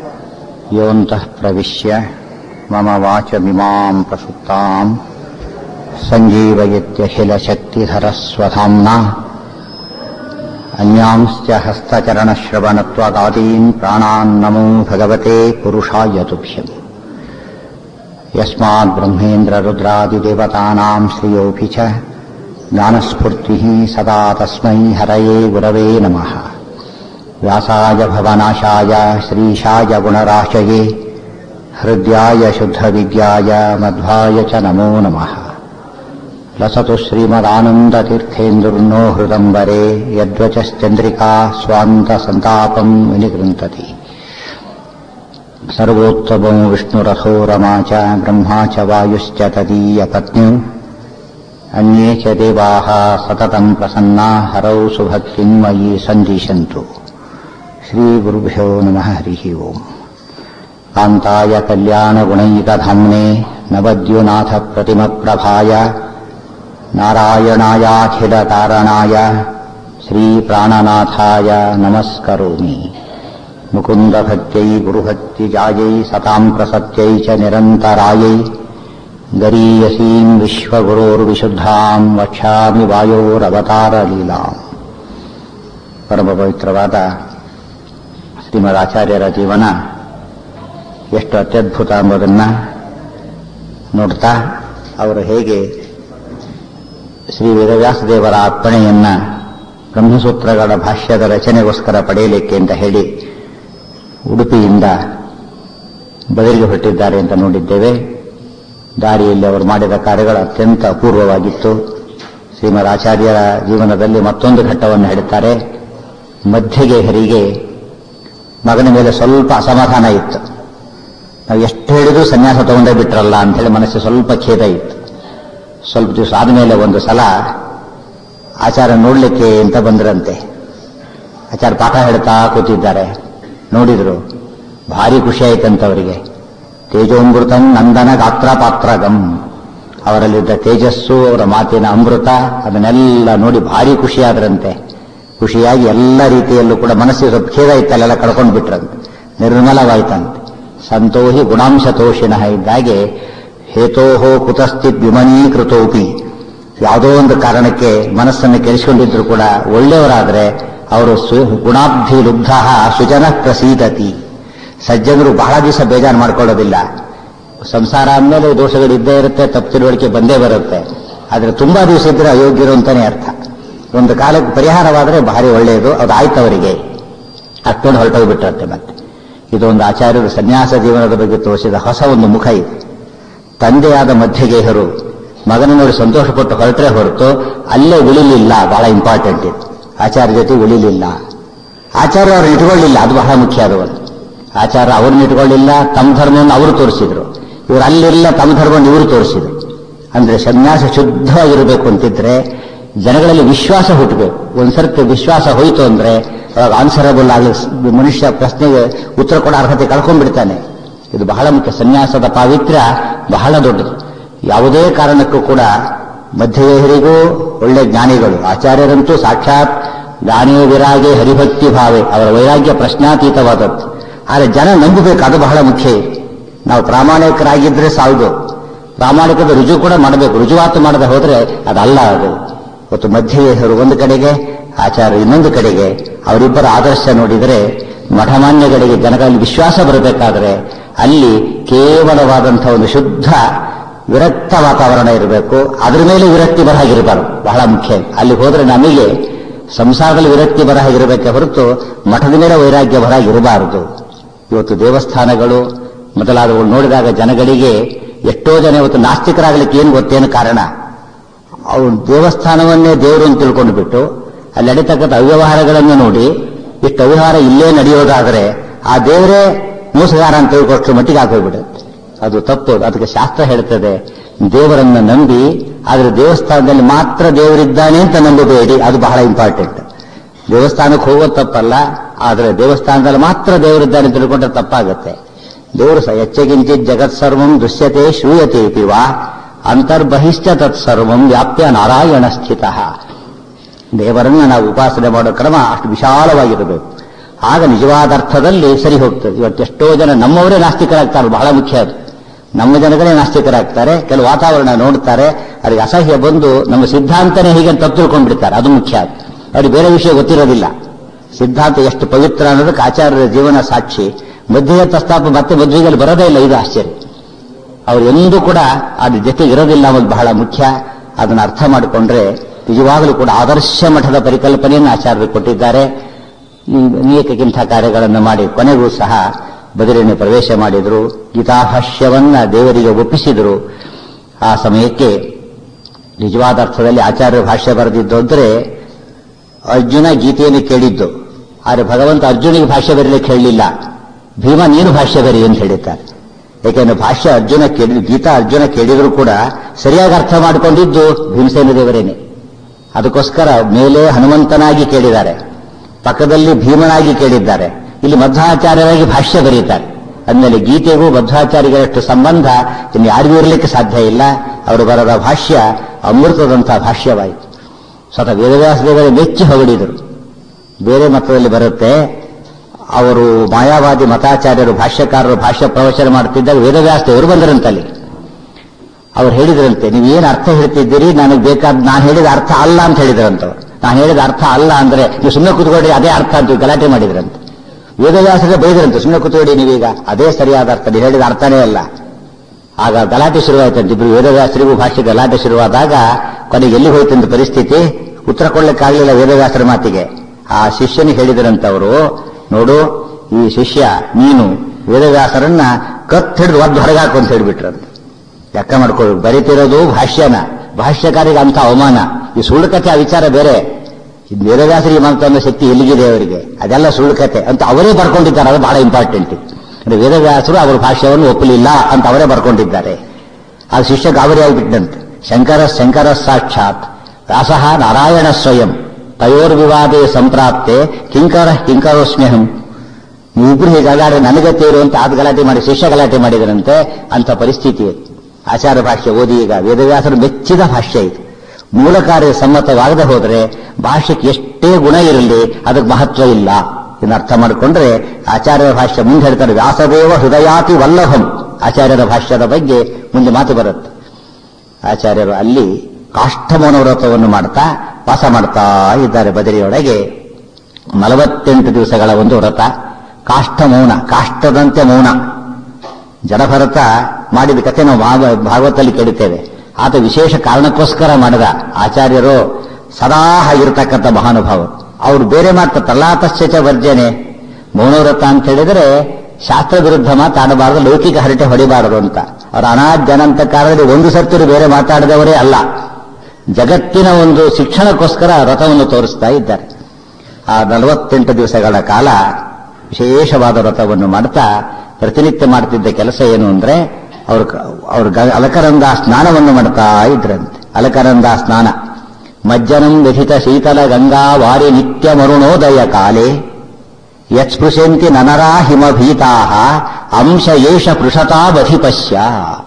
योऽन्तः प्रविश्य मम वाचमिमाम् प्रसुप्ताम् सञ्जीवयत्यखिलशक्तिधरस्वधाम्ना अन्यांश्च हस्तचरणश्रवणत्वगादीन् प्राणान्नमो भगवते पुरुषाय तुभ्यम् यस्माद्ब्रह्मेन्द्ररुद्रादिदेवतानाम् श्रियोऽपि च ज्ञानस्फूर्तिः सदा तस्मै हरये गुरवे नमः व्यासाय भवनाशाय श्रीशाय गुणराशये हृद्याय शुद्धविद्याय मध्वाय च नमो नमः लसतु श्रीमदानन्दतीर्थेन्दुर्नो हृदम्बरे यद्वचश्चन्द्रिका स्वान्तसन्तापम् विनिगृन्तति सर्वोत्तमो विष्णुरथो रमा च ब्रह्मा च वायुश्च तदीयपत्न्यौ अन्ये च देवाः सततम् प्रसन्ना हरौ सुभक्तिम् मयि सन्दिशन्तु श्रीगुरुभ्यो नमः हरिः ओम् कान्ताय कल्याणगुणैकधाम्ने नवद्युनाथप्रतिमप्रभाय नारायणायाखिलतारणाय श्रीप्राणनाथाय नमस्करोमि मुकुन्दभक्त्यै गुरुभक्तिजायै सताम् प्रसत्यै च निरन्तरायै गरीयसीम् ವಿಶ್ವಗುರೋರ್ವಿಶುದ್ಧಾಂ ವಕ್ಷಾಮಿ ವಾಯೋರವತಾರಲೀಲಾಂ ಪರಮ ಪವಿತ್ರವಾದ ಶ್ರೀಮದ್ ಆಚಾರ್ಯರ ಜೀವನ ಎಷ್ಟು ಅತ್ಯದ್ಭುತ ಎಂಬುದನ್ನ ನೋಡ್ತಾ ಅವರು ಹೇಗೆ ಶ್ರೀ ವೇದವ್ಯಾಸದೇವರ ಅರ್ಪಣೆಯನ್ನ ಬ್ರಹ್ಮಸೂತ್ರಗಳ ಭಾಷ್ಯದ ರಚನೆಗೋಸ್ಕರ ಪಡೆಯಲಿಕ್ಕೆ ಅಂತ ಹೇಳಿ ಉಡುಪಿಯಿಂದ ಬದಲಿಗೆ ಹೊರಟಿದ್ದಾರೆ ಅಂತ ನೋಡಿದ್ದೇವೆ ದಾರಿಯಲ್ಲಿ ಅವರು ಮಾಡಿದ ಕಾರ್ಯಗಳು ಅತ್ಯಂತ ಅಪೂರ್ವವಾಗಿತ್ತು ಶ್ರೀಮದ್ ಆಚಾರ್ಯರ ಜೀವನದಲ್ಲಿ ಮತ್ತೊಂದು ಘಟ್ಟವನ್ನು ಹೇಳುತ್ತಾರೆ ಮಧ್ಯಗೆ ಹರಿಗೆ ಮಗನ ಮೇಲೆ ಸ್ವಲ್ಪ ಅಸಮಾಧಾನ ಇತ್ತು ನಾವು ಎಷ್ಟು ಹೇಳಿದ್ರು ಸನ್ಯಾಸ ತಗೊಂಡೇ ಬಿಟ್ರಲ್ಲ ಅಂತ ಹೇಳಿ ಮನಸ್ಸು ಸ್ವಲ್ಪ ಖೇದ ಇತ್ತು ಸ್ವಲ್ಪ ದಿವಸ ಆದಮೇಲೆ ಒಂದು ಸಲ ಆಚಾರ ನೋಡ್ಲಿಕ್ಕೆ ಅಂತ ಬಂದ್ರಂತೆ ಆಚಾರ ಪಾಠ ಹೇಳ್ತಾ ಕೂತಿದ್ದಾರೆ ನೋಡಿದ್ರು ಭಾರಿ ಖುಷಿ ಆಯ್ತಂತವರಿಗೆ ತೇಜೋಮೃತಂ ನಂದನ ಗಾತ್ರ ಪಾತ್ರಗಂ ಅವರಲ್ಲಿದ್ದ ತೇಜಸ್ಸು ಅವರ ಮಾತಿನ ಅಮೃತ ಅದನ್ನೆಲ್ಲ ನೋಡಿ ಭಾರಿ ಖುಷಿಯಾದ್ರಂತೆ ಖುಷಿಯಾಗಿ ಎಲ್ಲ ರೀತಿಯಲ್ಲೂ ಕೂಡ ಮನಸ್ಸಿಗೆ ಸ್ವಲ್ಪ ಖೇದ ಇತ್ತಲ್ಲೆಲ್ಲ ಕಳ್ಕೊಂಡು ಬಿಟ್ರಂತೆ ನಿರ್ಮಲವಾಯ್ತಂತೆ ಸಂತೋಹಿ ಗುಣಾಂಶತೋಷಿಣ ಇದ್ದಾಗೆ ಹೇತೋಹೋ ಕುತಸ್ಥಿತ್ ವಿಮನೀಕೃತೋಪಿ ಯಾವುದೋ ಒಂದು ಕಾರಣಕ್ಕೆ ಮನಸ್ಸನ್ನು ಕೆಡಿಸಿಕೊಂಡಿದ್ರು ಕೂಡ ಒಳ್ಳೆಯವರಾದ್ರೆ ಅವರು ಗುಣಾಬ್ಧಿ ಲುಬ್ಧ ಸುಜನ ಪ್ರಸೀದತಿ ಸಜ್ಜನರು ಬಹಳ ದಿವಸ ಬೇಜಾರು ಮಾಡ್ಕೊಳ್ಳೋದಿಲ್ಲ ಸಂಸಾರ ಅಂದಮೇಲೆ ದೋಷಗಳು ಇದ್ದೇ ಇರುತ್ತೆ ತಪ್ಪು ತಿಳುವಳಿಕೆ ಬಂದೇ ಬರುತ್ತೆ ಆದರೆ ತುಂಬಾ ದಿವಸ ಇದ್ರೆ ಅಯೋಗ್ಯರು ಅಂತಾನೆ ಅರ್ಥ ಒಂದು ಕಾಲಕ್ಕೆ ಪರಿಹಾರವಾದರೆ ಭಾರಿ ಒಳ್ಳೆಯದು ಅದು ಆಯ್ತು ಅವರಿಗೆ ಅಷ್ಟೊಂದು ಹೊರಟೋಗ್ಬಿಟ್ಟಿರುತ್ತೆ ಮತ್ತೆ ಇದೊಂದು ಆಚಾರ್ಯರು ಸನ್ಯಾಸ ಜೀವನದ ಬಗ್ಗೆ ತೋರಿಸಿದ ಹೊಸ ಒಂದು ಮುಖ ಇದು ತಂದೆಯಾದ ಮಧ್ಯಗೇಹರು ಮಗನ ನೋಡಿ ಸಂತೋಷಪಟ್ಟು ಹೊರಟ್ರೆ ಹೊರತು ಅಲ್ಲೇ ಉಳಿಲಿಲ್ಲ ಬಹಳ ಇಂಪಾರ್ಟೆಂಟ್ ಇದು ಆಚಾರ್ಯ ಜೊತೆ ಉಳಿಲಿಲ್ಲ ಆಚಾರ್ಯ ಅವ್ರು ಇಟ್ಕೊಳ್ಳಿಲ್ಲ ಅದು ಬಹಳ ಮುಖ್ಯ ಅದು ಒಂದು ಆಚಾರ ಅವ್ರನ್ನ ಇಟ್ಕೊಳ್ಳಿಲ್ಲ ತಮ್ಮ ಧರ್ಮವನ್ನು ಅವರು ತೋರಿಸಿದ್ರು ಇವರು ಅಲ್ಲಿರಲಿಲ್ಲ ತಮ್ಮ ಧರ್ಮವನ್ನು ಇವರು ತೋರಿಸಿದ್ರು ಅಂದ್ರೆ ಸನ್ಯಾಸ ಶುದ್ಧವಾಗಿರಬೇಕು ಅಂತಿದ್ರೆ ಜನಗಳಲ್ಲಿ ವಿಶ್ವಾಸ ಹುಟ್ಟಬೇಕು ಒಂದ್ಸರ್ತಿ ವಿಶ್ವಾಸ ಹೋಯಿತು ಅಂದ್ರೆ ಅವಾಗ ಆನ್ಸರಬಲ್ ಆಗಿ ಮನುಷ್ಯ ಪ್ರಶ್ನೆಗೆ ಉತ್ತರ ಕೊಡೋ ಅರ್ಹತೆ ಕಳ್ಕೊಂಡ್ಬಿಡ್ತಾನೆ ಇದು ಬಹಳ ಮುಖ್ಯ ಸನ್ಯಾಸದ ಪಾವಿತ್ರ್ಯ ಬಹಳ ದೊಡ್ಡದು ಯಾವುದೇ ಕಾರಣಕ್ಕೂ ಕೂಡ ಮಧ್ಯವೇಹರಿಗೂ ಒಳ್ಳೆ ಜ್ಞಾನಿಗಳು ಆಚಾರ್ಯರಂತೂ ಸಾಕ್ಷಾತ್ ಜ್ಞಾನೇ ವಿರಾಗೆ ಹರಿಭಕ್ತಿ ಭಾವೆ ಅವರ ವೈರಾಗ್ಯ ಪ್ರಶ್ನಾತೀತವಾದದ್ದು ಆದರೆ ಜನ ನಂಬಬೇಕು ಅದು ಬಹಳ ಮುಖ್ಯ ನಾವು ಪ್ರಾಮಾಣಿಕರಾಗಿದ್ರೆ ಸಾಲದು ಪ್ರಾಮಾಣಿಕದ ರುಜು ಕೂಡ ಮಾಡಬೇಕು ರುಜುವಾತು ಮಾಡದೆ ಹೋದ್ರೆ ಅದಲ್ಲ ಅದು ಇವತ್ತು ಮಧ್ಯವೇಹರು ಒಂದು ಕಡೆಗೆ ಆಚಾರ್ಯ ಇನ್ನೊಂದು ಕಡೆಗೆ ಅವರಿಬ್ಬರ ಆದರ್ಶ ನೋಡಿದರೆ ಮಠಮಾನ್ಯಗಳಿಗೆ ಜನಗಳಲ್ಲಿ ವಿಶ್ವಾಸ ಬರಬೇಕಾದ್ರೆ ಅಲ್ಲಿ ಕೇವಲವಾದಂತಹ ಒಂದು ಶುದ್ಧ ವಿರಕ್ತ ವಾತಾವರಣ ಇರಬೇಕು ಅದರ ಮೇಲೆ ವಿರಕ್ತಿ ಬರಹಾಗಿರಬಾರದು ಬಹಳ ಮುಖ್ಯ ಅಲ್ಲಿ ಹೋದ್ರೆ ನಮಗೆ ಸಂಸಾರದಲ್ಲಿ ವಿರಕ್ತಿ ಬರಹಾಗಿರಬೇಕೆ ಹೊರತು ಮಠದ ಮೇಲೆ ವೈರಾಗ್ಯ ಬರಹಾಗಿರಬಾರದು ಇವತ್ತು ದೇವಸ್ಥಾನಗಳು ಮೊದಲಾದವುಗಳು ನೋಡಿದಾಗ ಜನಗಳಿಗೆ ಎಷ್ಟೋ ಜನ ಇವತ್ತು ನಾಸ್ತಿಕರಾಗಲಿಕ್ಕೆ ಏನು ಗೊತ್ತೇನು ಕಾರಣ ಅವ್ರು ದೇವಸ್ಥಾನವನ್ನೇ ದೇವರು ಅಂತ ತಿಳ್ಕೊಂಡು ಬಿಟ್ಟು ಅಲ್ಲಿ ನಡೀತಕ್ಕಂಥ ಅವ್ಯವಹಾರಗಳನ್ನು ನೋಡಿ ಇಷ್ಟು ಅವ್ಯವಹಾರ ಇಲ್ಲೇ ನಡೆಯೋದಾದರೆ ಆ ದೇವರೇ ಮೋಸಗಾರ ಅಂತ ತಿಳ್ಕೊಟ್ಟು ಮಟ್ಟಿಗೆ ಹಾಕೋಗ್ಬಿಡುತ್ತೆ ಅದು ತಪ್ಪು ಅದಕ್ಕೆ ಶಾಸ್ತ್ರ ಹೇಳ್ತದೆ ದೇವರನ್ನು ನಂಬಿ ಆದರೆ ದೇವಸ್ಥಾನದಲ್ಲಿ ಮಾತ್ರ ದೇವರಿದ್ದಾನೆ ಅಂತ ನಂಬಬೇಡಿ ಅದು ಬಹಳ ಇಂಪಾರ್ಟೆಂಟ್ ದೇವಸ್ಥಾನಕ್ಕೆ ಹೋಗೋದು ತಪ್ಪಲ್ಲ ಆದರೆ ದೇವಸ್ಥಾನದಲ್ಲಿ ಮಾತ್ರ ದೇವರಿದ್ದಾನೆ ತಿಳ್ಕೊಂಡ್ರೆ ತಪ್ಪಾಗುತ್ತೆ ದೇವರು ಸ ಎಚ್ಚಗಿಂಚಿತ್ ಜಗತ್ ಸರ್ವಂ ದೃಶ್ಯತೆ ಶ್ರೂಯತೆ ವಾ ಅಂತರ್ಬಹಿಶ್ಚ ತತ್ಸರ್ವಂ ವ್ಯಾಪ್ಯ ನಾರಾಯಣ ಸ್ಥಿತ ದೇವರನ್ನು ನಾವು ಉಪಾಸನೆ ಮಾಡೋ ಕ್ರಮ ಅಷ್ಟು ವಿಶಾಲವಾಗಿರಬೇಕು ಆಗ ನಿಜವಾದ ಅರ್ಥದಲ್ಲಿ ಸರಿ ಹೋಗ್ತದೆ ಇವತ್ತು ಎಷ್ಟೋ ಜನ ನಮ್ಮವರೇ ನಾಸ್ತಿಕರಾಗ್ತಾರೆ ಬಹಳ ಮುಖ್ಯ ಅದು ನಮ್ಮ ಜನಗಳೇ ನಾಸ್ತಿಕರಾಗ್ತಾರೆ ಕೆಲವು ವಾತಾವರಣ ನೋಡ್ತಾರೆ ಅವರಿಗೆ ಅಸಹ್ಯ ಬಂದು ನಮ್ಮ ಸಿದ್ಧಾಂತನೇ ಹೀಗೆ ಅಂತ ತಪ್ಪು ತಿಳ್ಕೊಂಡ್ಬಿಡ್ತಾರೆ ಅದು ಮುಖ್ಯ ಅವ್ರಿಗೆ ಬೇರೆ ವಿಷಯ ಗೊತ್ತಿರೋದಿಲ್ಲ ಸಿದ್ಧಾಂತ ಎಷ್ಟು ಪವಿತ್ರ ಅನ್ನೋದಕ್ಕೆ ಆಚಾರ್ಯರ ಜೀವನ ಸಾಕ್ಷಿ ಮಧ್ಯೆ ಪ್ರಸ್ತಾಪ ಮತ್ತೆ ಮದುವೆಯಲ್ಲಿ ಬರೋದೇ ಇಲ್ಲ ಇದು ಆಶ್ಚರ್ಯ ಅವ್ರು ಎಂದೂ ಕೂಡ ಅದ್ರ ಜೊತೆಗೆ ಇರೋದಿಲ್ಲ ಅನ್ನೋದು ಬಹಳ ಮುಖ್ಯ ಅದನ್ನು ಅರ್ಥ ಮಾಡಿಕೊಂಡ್ರೆ ನಿಜವಾಗಲೂ ಕೂಡ ಆದರ್ಶ ಮಠದ ಪರಿಕಲ್ಪನೆಯನ್ನು ಆಚಾರ್ಯರು ಕೊಟ್ಟಿದ್ದಾರೆ ಈ ಅನೇಕಕ್ಕಿಂತ ಕಾರ್ಯಗಳನ್ನು ಮಾಡಿ ಕೊನೆಗೂ ಸಹ ಬದಲಿನ ಪ್ರವೇಶ ಮಾಡಿದರು ಗೀತಾಭಾಷ್ಯವನ್ನ ದೇವರಿಗೆ ಒಪ್ಪಿಸಿದರು ಆ ಸಮಯಕ್ಕೆ ನಿಜವಾದ ಅರ್ಥದಲ್ಲಿ ಆಚಾರ್ಯ ಭಾಷ್ಯ ಬರೆದಿದ್ದು ಅಂದ್ರೆ ಅರ್ಜುನ ಗೀತೆಯನ್ನು ಕೇಳಿದ್ದು ಆದರೆ ಭಗವಂತ ಅರ್ಜುನಿಗೆ ಭಾಷ್ಯ ಬರೀಲಿಕ್ಕೆ ಹೇಳಲಿಲ್ಲ ಭೀಮ ನೀನು ಭಾಷ್ಯ ಬರಿ ಅಂತ ಹೇಳಿದ್ದಾರೆ ಯಾಕೆಂದ್ರೆ ಭಾಷ್ಯ ಅರ್ಜುನ ಕೇಳಿ ಗೀತಾ ಅರ್ಜುನ ಕೇಳಿದ್ರು ಕೂಡ ಸರಿಯಾಗಿ ಅರ್ಥ ಮಾಡಿಕೊಂಡಿದ್ದು ಭೀಮಸೇನ ದೇವರೇನೆ ಅದಕ್ಕೋಸ್ಕರ ಮೇಲೆ ಹನುಮಂತನಾಗಿ ಕೇಳಿದ್ದಾರೆ ಪಕ್ಕದಲ್ಲಿ ಭೀಮನಾಗಿ ಕೇಳಿದ್ದಾರೆ ಇಲ್ಲಿ ಮಧ್ವಾಚಾರ್ಯರಾಗಿ ಭಾಷ್ಯ ಬರೀತಾರೆ ಅಂದಮೇಲೆ ಗೀತೆಗೂ ಮಧ್ವಾಚಾರ್ಯಗಳಷ್ಟು ಸಂಬಂಧ ಇನ್ನು ಯಾರಿಗೂ ಇರಲಿಕ್ಕೆ ಸಾಧ್ಯ ಇಲ್ಲ ಅವರು ಬರದ ಭಾಷ್ಯ ಅಮೃತದಂತಹ ಭಾಷ್ಯವಾಯಿತು ಸ್ವತಃ ವೇದವ್ಯಾಸ ದೇವರೇ ಮೆಚ್ಚಿ ಹೊಗಳಿದರು ಬೇರೆ ಮತದಲ್ಲಿ ಬರುತ್ತೆ ಅವರು ಮಾಯಾವಾದಿ ಮತಾಚಾರ್ಯರು ಭಾಷ್ಯಕಾರರು ಭಾಷ್ಯ ಪ್ರವಚನ ಮಾಡ್ತಿದ್ದಾಗ ವೇದವ್ಯಾಸ ದೇವರು ಬಂದರಂತಲ್ಲಿ ಅವ್ರು ಹೇಳಿದ್ರಂತೆ ನೀವು ಏನು ಅರ್ಥ ಹೇಳ್ತಿದ್ದೀರಿ ನನಗೆ ಬೇಕಾದ ನಾನು ಹೇಳಿದ ಅರ್ಥ ಅಲ್ಲ ಅಂತ ಹೇಳಿದ್ರಂತವ್ರು ನಾನು ಹೇಳಿದ ಅರ್ಥ ಅಲ್ಲ ಅಂದ್ರೆ ನೀವು ಸುಮ್ಮನೆ ಕೂತ್ಕೊಳ್ಳಿ ಅದೇ ಅರ್ಥ ಅಂತ ಗಲಾಟೆ ಮಾಡಿದ್ರಂತೆ ವೇದವ್ಯಾಸರಿಗೆ ಬೈದ್ರಂತೆ ಸುಮ್ಮನೆ ಕೂತ್ಕೊಳ್ಳಿ ನೀವೀಗ ಅದೇ ಸರಿಯಾದ ಅರ್ಥ ನೀವು ಹೇಳಿದ ಅರ್ಥನೇ ಅಲ್ಲ ಆಗ ಗಲಾಟೆ ಶುರುವಾಯ್ತಂತೆ ಇಬ್ರು ವೇದವ್ಯಾಸರಿಗೂ ಭಾಷೆ ಗಲಾಟೆ ಶುರುವಾದಾಗ ಕೊನೆಗೆ ಎಲ್ಲಿ ಹೋಯ್ತಂತ ಪರಿಸ್ಥಿತಿ ಉತ್ತರ ಕೊಡ್ಲಿಕ್ಕಾಗಲಿಲ್ಲ ವೇದವ್ಯಾಸರ ಮಾತಿಗೆ ಆ ಶಿಷ್ಯನಿಗೆ ಹೇಳಿದ್ರಂತವರು ನೋಡು ಈ ಶಿಷ್ಯ ನೀನು ವೇದವ್ಯಾಸರನ್ನ ಕತ್ ಹಿಡಿದು ಒದ್ದು ಹೊರಗಾಕು ಅಂತ ಹೇಳಿಬಿಟ್ರಂತೆ ಲೆಕ್ಕ ಮಾಡ್ಕೊಳ್ಳಿ ಬರೀತಿರೋದು ಭಾಷ್ಯನ ಭಾಷ್ಯಕಾರಿಗೆ ಅಂತ ಅವಮಾನ ಈ ಸುಳ್ಳು ಕಥೆ ಆ ವಿಚಾರ ಬೇರೆ ಈ ವೇದವ್ಯಾಸರಿಗೆ ಮಾತ್ರ ಶಕ್ತಿ ಎಲ್ಲಿಗಿದೆ ಅವರಿಗೆ ಅದೆಲ್ಲ ಸುಳ್ಳು ಕಥೆ ಅಂತ ಅವರೇ ಬರ್ಕೊಂಡಿದ್ದಾರೆ ಅದು ಬಹಳ ಇಂಪಾರ್ಟೆಂಟ್ ಅಂದ್ರೆ ವೇದವ್ಯಾಸರು ಅವರ ಭಾಷ್ಯವನ್ನು ಒಪ್ಪಲಿಲ್ಲ ಅಂತ ಅವರೇ ಬರ್ಕೊಂಡಿದ್ದಾರೆ ಆ ಶಿಷ್ಯ ಗಾಬರಿ ಆಗಿಬಿಟ್ಟಂತೆ ಶಂಕರ ಶಂಕರ ಸಾಕ್ಷಾತ್ ವ್ಯಾಸಃ ನಾರಾಯಣ ಸ್ವಯಂ ತಯೋರ್ವಿವಾದೇ ಸಂಪ್ರಾಪ್ತೆ ಕಿಂಕರ ಕಿಂಕರೋಸ್ಮ್ಯಹಂ ನೀವಿಬ್ರು ಹೀಗೆ ಗಲಾಟೆ ನನಗೆ ತೇರು ಅಂತ ಆದ ಗಲಾಟೆ ಮಾಡಿ ಶಿಷ್ಯ ಗಲಾಟೆ ಮಾಡಿದರಂತೆ ಅಂತ ಪರಿಸ್ಥಿತಿ ಆಚಾರ ಭಾಷ್ಯ ಓದಿ ಈಗ ವೇದವ್ಯಾಸರು ಮೆಚ್ಚಿದ ಭಾಷ್ಯ ಇದು ಮೂಲ ಕಾರ್ಯ ಸಮ್ಮತವಾಗದೆ ಹೋದರೆ ಭಾಷ್ಯಕ್ಕೆ ಎಷ್ಟೇ ಗುಣ ಇರಲಿ ಅದಕ್ಕೆ ಮಹತ್ವ ಇಲ್ಲ ಇದನ್ನು ಅರ್ಥ ಮಾಡಿಕೊಂಡ್ರೆ ಆಚಾರ್ಯರ ಭಾಷ್ಯ ಮುಂದೆ ಹೇಳ್ತಾರೆ ವ್ಯಾಸದೇವ ಹೃದಯಾತಿ ವಲ್ಲಭಂ ಆಚಾರ್ಯರ ಭಾಷ್ಯದ ಬಗ್ಗೆ ಮುಂದೆ ಮಾತು ಬರುತ್ತೆ ಆಚಾರ್ಯರು ಅಲ್ಲಿ ಕಾಷ್ಠಮೌನ ವ್ರತವನ್ನು ಮಾಡ್ತಾ ವಾಸ ಮಾಡ್ತಾ ಇದ್ದಾರೆ ಬದರಿಯೊಳಗೆ ನಲವತ್ತೆಂಟು ದಿವಸಗಳ ಒಂದು ವ್ರತ ಕಾಷ್ಠ ಮೌನ ಕಾಷ್ಠದಂತೆ ಮೌನ ಜಡಭರತ ಮಾಡಿದ ಕಥೆ ನಾವು ಭಾಗ- ಭಾಗವತದಲ್ಲಿ ಕೇಳುತ್ತೇವೆ ಆತ ವಿಶೇಷ ಕಾರಣಕ್ಕೋಸ್ಕರ ಮಾಡಿದ ಆಚಾರ್ಯರು ಸದಾ ಆಗಿರ್ತಕ್ಕಂಥ ಮಹಾನುಭಾವ ಅವರು ಬೇರೆ ಮಾತ್ರ ತಲ್ಲಾತಶ್ಚ ವರ್ಜನೆ ಮೌನವ್ರತ ಅಂತ ಹೇಳಿದರೆ ಶಾಸ್ತ್ರ ವಿರುದ್ಧ ಮಾತಾಡಬಾರದು ಲೌಕಿಕ ಹರಟೆ ಹೊಡಿಬಾರದು ಅಂತ ಅವರ ಅನಾದ್ಯನಂತ ಕಾಲದಲ್ಲಿ ಒಂದು ಸರ್ತಿರು ಬೇರೆ ಮಾತಾಡಿದವರೇ ಅಲ್ಲ ಜಗತ್ತಿನ ಒಂದು ಶಿಕ್ಷಣಕ್ಕೋಸ್ಕರ ರಥವನ್ನು ತೋರಿಸ್ತಾ ಇದ್ದಾರೆ ಆ ನಲವತ್ತೆಂಟು ದಿವಸಗಳ ಕಾಲ ವಿಶೇಷವಾದ ವ್ರತವನ್ನು ಮಾಡ್ತಾ ಪ್ರತಿನಿತ್ಯ ಮಾಡ್ತಿದ್ದ ಕೆಲಸ ಏನು ಅಂದ್ರೆ ಅವರು ಅವರು ಅಲಕರಂದ ಸ್ನಾನವನ್ನು ಮಾಡ್ತಾ ಇದ್ರಂತೆ ಅಲಕರಂದ ಸ್ನಾನ ಮಜ್ಜನಂ ವ್ಯಥಿತ ಶೀತಲ ಗಂಗಾ ವಾರಿ ನಿತ್ಯ ಮರುಣೋದಯ ಕಾಲೇ ಯತ್ಸ್ಪೃಶಂತಿ ನನರಾ ಹಿಮಭೀತಾ ಅಂಶ ಏಷ ಪೃಷತಾವಧಿಪಶ್ಯ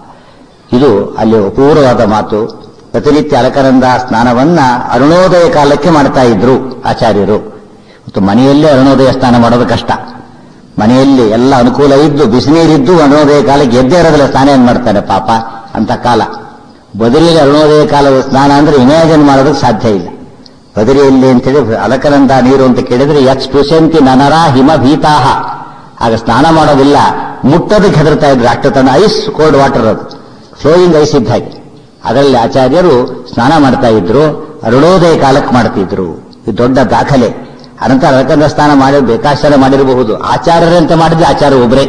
ಇದು ಅಲ್ಲಿ ಅಪೂರ್ವವಾದ ಮಾತು ಪ್ರತಿನಿತ್ಯ ಅಲಕರಂದ ಸ್ನಾನವನ್ನ ಅರುಣೋದಯ ಕಾಲಕ್ಕೆ ಮಾಡ್ತಾ ಇದ್ರು ಆಚಾರ್ಯರು ಮತ್ತು ಮನೆಯಲ್ಲೇ ಅರುಣೋದಯ ಸ್ನಾನ ಮಾಡೋದು ಕಷ್ಟ ಮನೆಯಲ್ಲಿ ಎಲ್ಲ ಅನುಕೂಲ ಇದ್ದು ಬಿಸಿನೀರಿದ್ದು ಅರುಣೋದಯ ಕಾಲಕ್ಕೆ ಎದ್ದೇ ಇರೋದಿಲ್ಲ ಸ್ನಾನ ಏನ್ ಮಾಡ್ತಾರೆ ಪಾಪ ಅಂತ ಕಾಲ ಬದಲಿಗೆ ಅರುಣೋದಯ ಕಾಲದ ಸ್ನಾನ ಅಂದ್ರೆ ಇಮ್ಯಾಜಿನ್ ಮಾಡೋದಕ್ಕೆ ಸಾಧ್ಯ ಇಲ್ಲ ಬದರಿಯಲ್ಲಿ ಅಂತೇಳಿ ಅಲಕನಂದ ನೀರು ಅಂತ ಕೇಳಿದ್ರೆ ಯತ್ ಸ್ಪೃಶಂತಿ ನನರ ಹಿಮ ಭೀತಾಹ ಆಗ ಸ್ನಾನ ಮಾಡೋದಿಲ್ಲ ಮುಟ್ಟೋದಕ್ಕೆ ಹೆದರ್ತಾ ಇದ್ರು ಅಷ್ಟು ತನ್ನ ಐಸ್ ಕೋಲ್ಡ್ ವಾಟರ್ ಅದು ಫ್ಲೋಯಿಂಗ್ ಐಸ್ ಇದ್ದ ಹಾಗೆ ಅದರಲ್ಲಿ ಆಚಾರ್ಯರು ಸ್ನಾನ ಮಾಡ್ತಾ ಇದ್ರು ಅರುಣೋದಯ ಕಾಲಕ್ಕೆ ಮಾಡ್ತಿದ್ರು ಇದು ದೊಡ್ಡ ದಾಖಲೆ ಅನಂತರ ಅಲಕಂದ ಸ್ನಾನ ಮಾಡಿ ಬೇಕಾಶಾಲ ಮಾಡಿರಬಹುದು ಆಚಾರ್ಯರಂತೆ ಮಾಡಿದ್ರೆ ಆಚಾರ್ಯ ಒಬ್ಬರೇ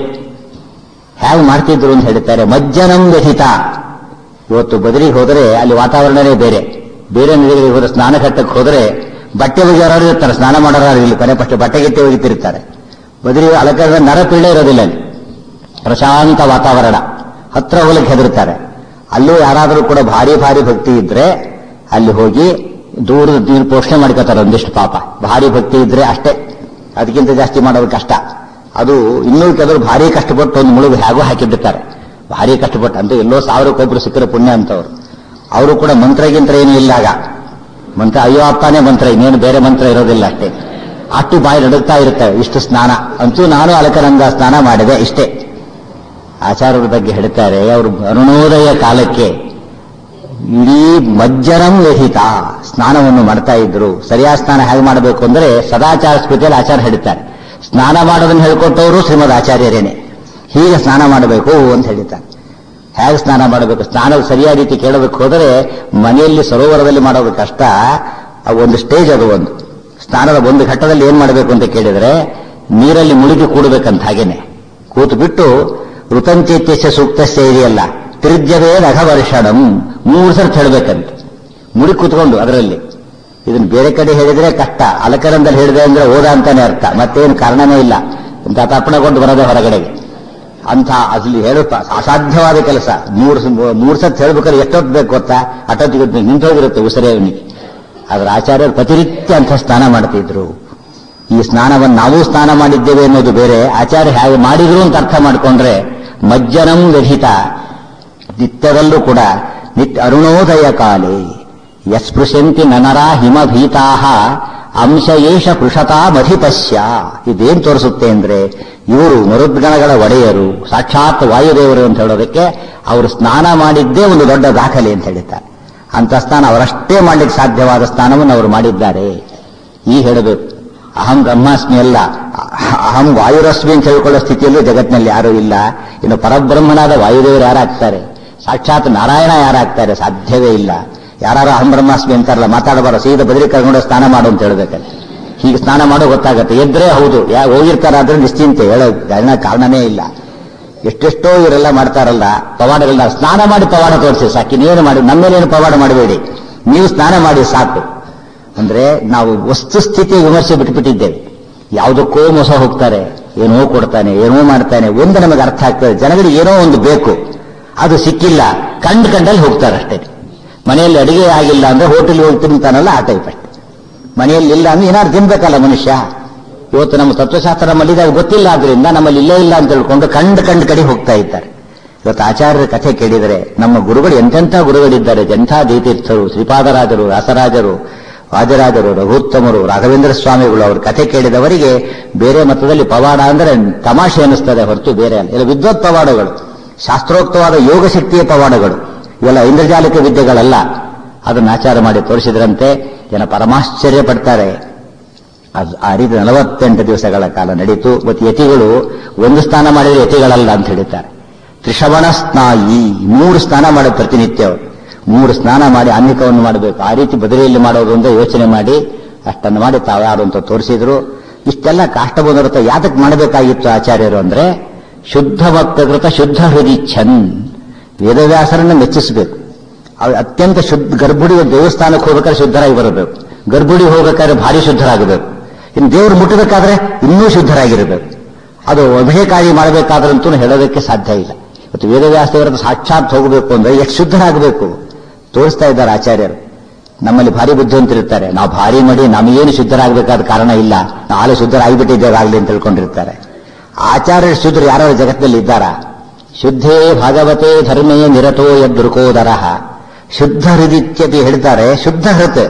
ಹೇಗೆ ಮಾಡ್ತಿದ್ರು ಅಂತ ಹೇಳ್ತಾರೆ ಮಜ್ಜನಂ ವ್ಯಥಿತ ಇವತ್ತು ಬದರಿಗೆ ಹೋದರೆ ಅಲ್ಲಿ ವಾತಾವರಣನೇ ಬೇರೆ ಬೇರೆ ನದಿಗಳಿಗೆ ಹೋದ್ರೆ ಸ್ನಾನ ಘಟ್ಟಕ್ಕೆ ಹೋದ್ರೆ ಬಟ್ಟೆ ಒಗೆಯೋರು ಇರ್ತಾರೆ ಸ್ನಾನ ಮಾಡೋರು ಇಲ್ಲಿ ಕೊನೆ ಪಕ್ಷ ಬಟ್ಟೆ ಗಿಟ್ಟೆ ಒಗಿತಿರ್ತಾರೆ ಬದರಿ ಅಲಕರದ ನರಪೀಡೆ ಇರೋದಿಲ್ಲ ಅಲ್ಲಿ ಪ್ರಶಾಂತ ವಾತಾವರಣ ಹತ್ರ ಹೋಗ್ಲಿಕ್ಕೆ ಹೆದರ್ತಾರೆ ಅಲ್ಲೂ ಯಾರಾದರೂ ಕೂಡ ಭಾರಿ ಭಾರಿ ಭಕ್ತಿ ಇದ್ರೆ ಅಲ್ಲಿ ಹೋಗಿ ದೂರದ ನೀರು ಪೋಷಣೆ ಮಾಡ್ಕೋತಾರೆ ಒಂದಿಷ್ಟು ಪಾಪ ಭಾರಿ ಭಕ್ತಿ ಇದ್ರೆ ಅಷ್ಟೇ ಅದಕ್ಕಿಂತ ಜಾಸ್ತಿ ಮಾಡೋದು ಕಷ್ಟ ಅದು ಇನ್ನೂ ಕೆಲವರು ಭಾರಿ ಕಷ್ಟಪಟ್ಟು ಒಂದು ಮುಳುಗು ಹೇಗೋ ಹಾಕಿಬಿಡ್ತಾರೆ ಭಾರಿ ಕಷ್ಟಪಟ್ಟು ಅಂತೂ ಎಲ್ಲೋ ಸಾವಿರಕ್ಕೊಬ್ರು ಸಿಕ್ಕರೆ ಪುಣ್ಯ ಅಂತವ್ರು ಅವರು ಕೂಡ ಮಂತ್ರಗಿಂತ್ರ ಏನೂ ಇಲ್ಲ ಆಗ ಮಂತ್ರ ಅಯ್ಯೋ ಅಪ್ಪನೇ ಮಂತ್ರ ಇನ್ನೇನು ಬೇರೆ ಮಂತ್ರ ಇರೋದಿಲ್ಲ ಅಷ್ಟೇ ಅಟ್ಟು ಬಾಯಿ ನಡುಗ್ತಾ ಇರ್ತವೆ ಇಷ್ಟು ಸ್ನಾನ ಅಂತೂ ನಾನು ಅಲಕನಂದ ಸ್ನಾನ ಮಾಡಿದೆ ಇಷ್ಟೇ ಆಚಾರ್ಯರ ಬಗ್ಗೆ ಹೇಳ್ತಾರೆ ಅವರು ಅರುಣೋದಯ ಕಾಲಕ್ಕೆ ಇಡೀ ಮಜ್ಜನಂ ವ್ಯಹಿತ ಸ್ನಾನವನ್ನು ಮಾಡ್ತಾ ಇದ್ರು ಸರಿಯಾದ ಸ್ನಾನ ಹೇಗೆ ಮಾಡಬೇಕು ಅಂದ್ರೆ ಸದಾಚಾರ ಸ್ಮೃತಿಯಲ್ಲಿ ಆಚಾರ್ಯ ಹೇಳ್ತಾರೆ ಸ್ನಾನ ಮಾಡೋದನ್ನು ಹೇಳ್ಕೊಟ್ಟವರು ಶ್ರೀಮದ್ ಆಚಾರ್ಯರೇನೆ ಹೀಗೆ ಸ್ನಾನ ಮಾಡಬೇಕು ಅಂತ ಹೇಳ್ತಾರೆ ಹೇಗೆ ಸ್ನಾನ ಮಾಡಬೇಕು ಸ್ನಾನ ಸರಿಯಾದ ರೀತಿ ಕೇಳಬೇಕು ಹೋದರೆ ಮನೆಯಲ್ಲಿ ಸರೋವರದಲ್ಲಿ ಮಾಡೋದು ಕಷ್ಟ ಆ ಒಂದು ಸ್ಟೇಜ್ ಅದು ಒಂದು ಸ್ನಾನದ ಒಂದು ಘಟ್ಟದಲ್ಲಿ ಏನ್ ಮಾಡಬೇಕು ಅಂತ ಕೇಳಿದ್ರೆ ನೀರಲ್ಲಿ ಮುಳುಗಿ ಕೂಡಬೇಕಂತ ಹಾಗೇನೆ ಕೂತು ಬಿಟ್ಟು ಋತಂಚೈತ್ಯಸ್ಯ ಸೂಕ್ತಸ್ಯ ಇದೆಯಲ್ಲ ತ್ರಿಜ್ಯವೇ ರಘವರ್ಷಣಂ ಮೂರು ಸರ್ತಿ ಹೇಳಬೇಕಂತ ಮುಡಿ ಕೂತ್ಕೊಂಡು ಅದರಲ್ಲಿ ಇದನ್ನ ಬೇರೆ ಕಡೆ ಹೇಳಿದ್ರೆ ಕಷ್ಟ ಅಲಕರಂದಲ್ಲಿ ಹೇಳಿದೆ ಅಂದ್ರೆ ಓದ ಅಂತಾನೆ ಅರ್ಥ ಮತ್ತೇನು ಕಾರಣನೇ ಇಲ್ಲ ಅಂತ ತಪ್ಪಣಗೊಂಡು ಬರೋದೇ ಹೊರಗಡೆಗೆ ಅಂತ ಅಲ್ಲಿ ಹೇಳು ಅಸಾಧ್ಯವಾದ ಕೆಲಸ ಮೂರು ಮೂರು ಸತ್ ಹೇಳ್ಬೇಕಾದ್ರೆ ಎಷ್ಟೊತ್ತು ಬೇಕು ಗೊತ್ತಾ ಅಟೊತ್ತಿಗೆ ನಿಂತೋಗಿರುತ್ತೆ ಉಸಿರೇ ಅವನಿಗೆ ಆದ್ರೆ ಆಚಾರ್ಯರು ಪ್ರತಿನಿತ್ಯ ಅಂತ ಸ್ನಾನ ಮಾಡ್ತಿದ್ರು ಈ ಸ್ನಾನವನ್ನು ನಾವು ಸ್ನಾನ ಮಾಡಿದ್ದೇವೆ ಅನ್ನೋದು ಬೇರೆ ಆಚಾರ್ಯ ಹೇಗೆ ಮಾಡಿದ್ರು ಅಂತ ಅರ್ಥ ಮಾಡಿಕೊಂಡ್ರೆ ಮಜ್ಜನಂ ವ್ಯಹಿತ ನಿತ್ಯದಲ್ಲೂ ಕೂಡ ನಿತ್ಯ ಅರುಣೋದಯ ಕಾಲೇ ಯಸ್ಪೃಶಂತಿ ನನರ ಹಿಮಭೀತಾ ಅಂಶ ಏಷ ಪೃಷತಾ ಮಧಿಪಶ್ಯ ಇದೇನ್ ತೋರಿಸುತ್ತೆ ಅಂದ್ರೆ ಇವರು ಮರುದ್ಗಣಗಳ ಒಡೆಯರು ಸಾಕ್ಷಾತ್ ವಾಯುದೇವರು ಅಂತ ಹೇಳೋದಕ್ಕೆ ಅವರು ಸ್ನಾನ ಮಾಡಿದ್ದೇ ಒಂದು ದೊಡ್ಡ ದಾಖಲೆ ಅಂತ ಹೇಳಿದ್ದಾರೆ ಅಂತ ಸ್ನಾನ ಅವರಷ್ಟೇ ಮಾಡ್ಲಿಕ್ಕೆ ಸಾಧ್ಯವಾದ ಸ್ನಾನವನ್ನು ಅವರು ಮಾಡಿದ್ದಾರೆ ಈ ಹೇಳಬೇಕು ಅಹಂ ಬ್ರಹ್ಮಾಸ್ಮಿ ಅಲ್ಲ ಅಹಂ ವಾಯುರಸ್ಮಿ ಅಂತ ಹೇಳ್ಕೊಳ್ಳೋ ಸ್ಥಿತಿಯಲ್ಲೂ ಜಗತ್ತಿನಲ್ಲಿ ಯಾರೂ ಇಲ್ಲ ಇನ್ನು ಪರಬ್ರಹ್ಮನಾದ ವಾಯುದೇವರು ಯಾರಾಗ್ತಾರೆ ಸಾಕ್ಷಾತ್ ನಾರಾಯಣ ಯಾರಾಗ್ತಾರೆ ಸಾಧ್ಯವೇ ಇಲ್ಲ ಯಾರು ಅಹಂ ಬ್ರಹ್ಮಾಸ್ಮಿ ಅಂತಾರಲ್ಲ ಮಾತಾಡಬಾರ ಸೀದಾ ಬದಲಿ ಕರ್ಕೊಂಡು ಸ್ನಾನ ಮಾಡು ಅಂತ ಹೇಳ್ಬೇಕಲ್ಲ ಹೀಗೆ ಸ್ನಾನ ಮಾಡೋ ಗೊತ್ತಾಗತ್ತೆ ಎದ್ರೆ ಹೌದು ಯಾ ಹೋಗಿರ್ತಾರಾದ್ರೆ ನಿಶ್ಚಿಂತೆ ಹೇಳೋ ಕಾರಣ ಕಾರಣನೇ ಇಲ್ಲ ಎಷ್ಟೆಷ್ಟೋ ಇವರೆಲ್ಲ ಮಾಡ್ತಾರಲ್ಲ ಪವಾಡಗಳನ್ನ ಸ್ನಾನ ಮಾಡಿ ಪವಾಡ ತೋರಿಸಿ ಸಾಕಿ ನೀವೇನು ಮಾಡಿ ನಮ್ಮೇಲೇನು ಪವಾಡ ಮಾಡಬೇಡಿ ನೀವು ಸ್ನಾನ ಮಾಡಿ ಸಾಕು ಅಂದ್ರೆ ನಾವು ವಸ್ತುಸ್ಥಿತಿ ವಿಮರ್ಶೆ ಬಿಟ್ಟುಬಿಟ್ಟಿದ್ದೇವೆ ಯಾವುದಕ್ಕೋ ಮೋಸ ಹೋಗ್ತಾರೆ ಏನೋ ಕೊಡ್ತಾನೆ ಏನೋ ಮಾಡ್ತಾನೆ ಒಂದು ನಮಗೆ ಅರ್ಥ ಆಗ್ತದೆ ಜನಗಳಿಗೆ ಏನೋ ಒಂದು ಬೇಕು ಅದು ಸಿಕ್ಕಿಲ್ಲ ಕಂಡು ಕಂಡಲ್ಲಿ ಹೋಗ್ತಾರೆ ಅಷ್ಟೇ ಮನೆಯಲ್ಲಿ ಅಡಿಗೆ ಆಗಿಲ್ಲ ಅಂದ್ರೆ ಹೋಟೆಲ್ ಹೋಗಿ ತಿಂತಾನಲ್ಲ ಆ ಟೈಪ್ ಅಷ್ಟೇ ಮನೆಯಲ್ಲಿ ಇಲ್ಲ ಅಂದ್ರೆ ಏನಾದ್ರು ತಿನ್ಬೇಕಲ್ಲ ಮನುಷ್ಯ ಇವತ್ತು ನಮ್ಮ ತತ್ವಶಾಸ್ತ್ರ ನಮ್ಮಲ್ಲಿ ಇದಾಗ ಗೊತ್ತಿಲ್ಲ ಆದ್ರಿಂದ ನಮ್ಮಲ್ಲಿ ಇಲ್ಲೇ ಇಲ್ಲ ಅಂತ ಹೇಳ್ಕೊಂಡು ಕಂಡು ಕಂಡು ಕಡೆ ಹೋಗ್ತಾ ಇದ್ದಾರೆ ಇವತ್ತು ಆಚಾರ್ಯರ ಕಥೆ ಕೇಳಿದರೆ ನಮ್ಮ ಗುರುಗಳು ಎಂತೆಂಥ ಗುರುಗಳಿದ್ದಾರೆ ಎಂಥ ದೀತೀರ್ಥರು ಶ್ರೀಪಾದರಾಜರು ವ್ಯಾಸರಾಜರು ವಾಜರಾಜರು ರಘುತ್ತಮರು ರಾಘವೇಂದ್ರ ಸ್ವಾಮಿಗಳು ಅವ್ರ ಕಥೆ ಕೇಳಿದವರಿಗೆ ಬೇರೆ ಮತದಲ್ಲಿ ಪವಾಡ ಅಂದ್ರೆ ತಮಾಷೆ ಅನ್ನಿಸ್ತದೆ ಹೊರತು ಬೇರೆ ಅಲ್ಲ ಇಲ್ಲ ವಿದ್ವತ್ ಪವಾಡಗಳು ಶಾಸ್ತ್ರೋಕ್ತವಾದ ಯೋಗ ಶಕ್ತಿಯ ಪವಾಡಗಳು ಇವೆಲ್ಲ ಇಂದ್ರಜಾಲಿಕ ವಿದ್ಯೆಗಳಲ್ಲ ಅದನ್ನು ಆಚಾರ ಮಾಡಿ ತೋರಿಸಿದ್ರಂತೆ ಜನ ಪರಮಾಶ್ಚರ್ಯ ಪಡ್ತಾರೆ ಅದು ಆ ರೀತಿ ನಲವತ್ತೆಂಟು ದಿವಸಗಳ ಕಾಲ ನಡೀತು ಮತ್ತು ಯತಿಗಳು ಒಂದು ಸ್ನಾನ ಮಾಡಿದ್ರೆ ಯತಿಗಳಲ್ಲ ಅಂತ ಹೇಳ್ತಾರೆ ತ್ರಿಶವಣ ಸ್ನಾಯಿ ಮೂರು ಸ್ನಾನ ಮಾಡೋದು ಪ್ರತಿನಿತ್ಯ ಅವರು ಮೂರು ಸ್ನಾನ ಮಾಡಿ ಅನ್ನಿಕವನ್ನು ಮಾಡಬೇಕು ಆ ರೀತಿ ಬದಲಿಯಲ್ಲಿ ಮಾಡೋದು ಅಂತ ಯೋಚನೆ ಮಾಡಿ ಅಷ್ಟನ್ನು ಮಾಡಿ ತಾವ್ಯಾರು ಅಂತ ತೋರಿಸಿದ್ರು ಇಷ್ಟೆಲ್ಲ ಕಾಷ್ಟಬೋಧರತ ಯಾತಕ್ಕೆ ಮಾಡಬೇಕಾಗಿತ್ತು ಆಚಾರ್ಯರು ಅಂದ್ರೆ ಶುದ್ಧ ಭಕ್ತಕೃತ ಶುದ್ಧ ಹೃದಿ ಛನ್ ವೇದವ್ಯಾಸರನ್ನ ಮೆಚ್ಚಿಸಬೇಕು ಅವ್ರು ಅತ್ಯಂತ ಶುದ್ಧ ಗರ್ಭುಡಿ ದೇವಸ್ಥಾನಕ್ಕೆ ಹೋಗ್ಬೇಕಾದ್ರೆ ಶುದ್ಧರಾಗಿ ಬರಬೇಕು ಗರ್ಭುಡಿ ಹೋಗ್ಬೇಕಾದ್ರೆ ಭಾರಿ ಶುದ್ಧರಾಗಬೇಕು ಇನ್ನು ದೇವರು ಮುಟ್ಟಬೇಕಾದ್ರೆ ಇನ್ನೂ ಶುದ್ಧರಾಗಿರಬೇಕು ಅದು ಅಭಿಷೇಕಾರಿ ಮಾಡಬೇಕಾದ್ರಂತೂ ಹೇಳೋದಕ್ಕೆ ಸಾಧ್ಯ ಇಲ್ಲ ಇವತ್ತು ವೇದವ್ಯಾಸ ದೇವರ ಸಾಕ್ಷಾತ್ ಹೋಗಬೇಕು ಅಂದ್ರೆ ಎಷ್ಟು ಶುದ್ಧರಾಗಬೇಕು ತೋರಿಸ್ತಾ ಇದ್ದಾರೆ ಆಚಾರ್ಯರು ನಮ್ಮಲ್ಲಿ ಭಾರಿ ಬುದ್ಧಿವಂತರಿರ್ತಾರೆ ನಾವು ಭಾರಿ ಮಾಡಿ ನಮಗೇನು ಶುದ್ಧರಾಗಬೇಕಾದ ಕಾರಣ ಇಲ್ಲ ನಾಳೆ ಶುದ್ಧರಾಗಿಬಿಟ್ಟಿದ್ದೇವೆ ಆಗಲಿ ಅಂತ ತಿಳ್ಕೊಂಡಿರ್ತಾರೆ ಆಚಾರ್ಯ ಶುದ್ಧರು ಯಾರು ಜಗತ್ತಿನಲ್ಲಿ ಇದ್ದಾರಾ ಶುದ್ಧೇ ಭಾಗವತೆ ಧರ್ಮೇ ನಿರತೋ ಯದೃಕೋದರ ಶುದ್ಧ ಹೃದಿತ್ಯತೆ ಹೇಳ್ತಾರೆ ಶುದ್ಧ ಹೃತ್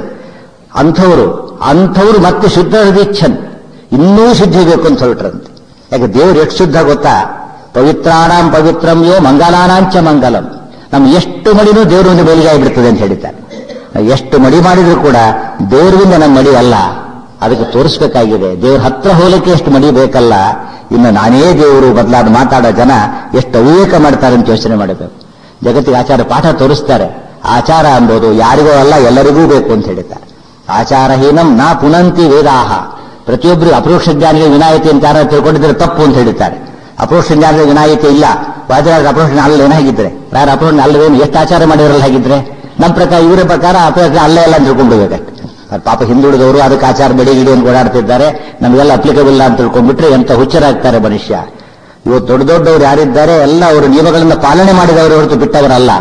ಅಂಥವರು ಅಂಥವ್ರು ಮತ್ತೆ ಶುದ್ಧ ಹೃದಿಚ್ಛನ್ ಇನ್ನೂ ಶುದ್ಧಿ ಬೇಕು ಅಂತ ಹೊರಟ್ರಂತೆ ಯಾಕೆ ದೇವರು ಎಷ್ಟು ಶುದ್ಧ ಗೊತ್ತಾ ಪವಿತ್ರಾಣಾಂ ಪವಿತ್ರಂ ಯೋ ಮಂಗಲಾನಾಂಚ ಮಂಗಲಂ ನಮ್ ಎಷ್ಟು ಮಡಿನೂ ದೇವರಿಂದ ಮೇಲಿಗೆ ಆಗಿಬಿಡ್ತದೆ ಅಂತ ಹೇಳಿದ್ದಾರೆ ನಾವು ಎಷ್ಟು ಮಡಿ ಮಾಡಿದ್ರು ಕೂಡ ದೇವರಿಂದ ನಮ್ಮ ಮಡಿ ಅಲ್ಲ ಅದಕ್ಕೆ ತೋರಿಸ್ಬೇಕಾಗಿದೆ ದೇವ್ರ ಹತ್ರ ಹೋಲಿಕ್ಕೆ ಎಷ್ಟು ಮಡಿ ಬೇಕಲ್ಲ ಇನ್ನು ನಾನೇ ದೇವರು ಬದಲಾದ ಮಾತಾಡೋ ಜನ ಎಷ್ಟು ಅವಿವೇಕ ಮಾಡ್ತಾರೆ ಅಂತ ಯೋಚನೆ ಮಾಡಬೇಕು ಜಗತ್ತಿಗೆ ಆಚಾರ ಪಾಠ ತೋರಿಸ್ತಾರೆ ಆಚಾರ ಅಂಬೋದು ಯಾರಿಗೂ ಅಲ್ಲ ಎಲ್ಲರಿಗೂ ಬೇಕು ಅಂತ ಹೇಳಿದ್ದಾರೆ ಆಚಾರಹೀನಂ ನಾ ಪುನಂತಿ ವೇದಾಹ ಪ್ರತಿಯೊಬ್ಬರು ಅಪರೋಕ್ಷ ಜ್ಞಾನಿಗೆ ವಿನಾಯಿತಿ ಅಂತ ಯಾರು ತಿಳ್ಕೊಂಡಿದ್ರೆ ತಪ್ಪು ಅಂತ ಹೇಳಿದ್ದಾರೆ ಅಪರೋಕ್ಷ ಜ್ಞಾನದ ವಿನಾಯಿತಿ ಇಲ್ಲ ವಾಜರಾಜ ಅಪರೋಕ್ಷ ಅಲ್ಲ ಏನಾಗಿದ್ರೆ ಯಾರು ಅಪರೋಕ್ಷ ಅಲ್ಲವೇನು ಎಷ್ಟು ಆಚಾರ ಮಾಡಿರಲ್ಲ ಹಾಗಿದ್ರೆ ನಮ್ಮ ಪ್ರಕಾರ ಇವರ ಪ್ರಕಾರ ಅಪರೋಕ್ಷ ಅಲ್ಲೇ ಎಲ್ಲ ತಿಳ್ಕೊಂಡ್ಬಿಡ್ಬೇಕಷ್ಟೆ ಅವ್ರ ಪಾಪ ಹಿಂದುಳಿದವರು ಅದಕ್ಕೆ ಆಚಾರ ಬೆಡಿ ಗಿಡಿ ಅಂತ ಓಡಾಡ್ತಿದ್ದಾರೆ ನಮಗೆಲ್ಲ ಅಪ್ಲಿಕಬಲ್ ಅಂತ ತಿಳ್ಕೊಂಡ್ಬಿಟ್ರೆ ಎಂತ ಹುಚ್ಚರಾಗ್ತಾರೆ ಮನುಷ್ಯ ಇವತ್ತು ದೊಡ್ಡ ದೊಡ್ಡವರು ಯಾರಿದ್ದಾರೆ ಎಲ್ಲ ಅವರು ನಿಯಮಗಳನ್ನ ಪಾಲನೆ ಮಾಡಿದವರು ಹೊರತು ಬಿಟ್ಟವರಲ್ಲ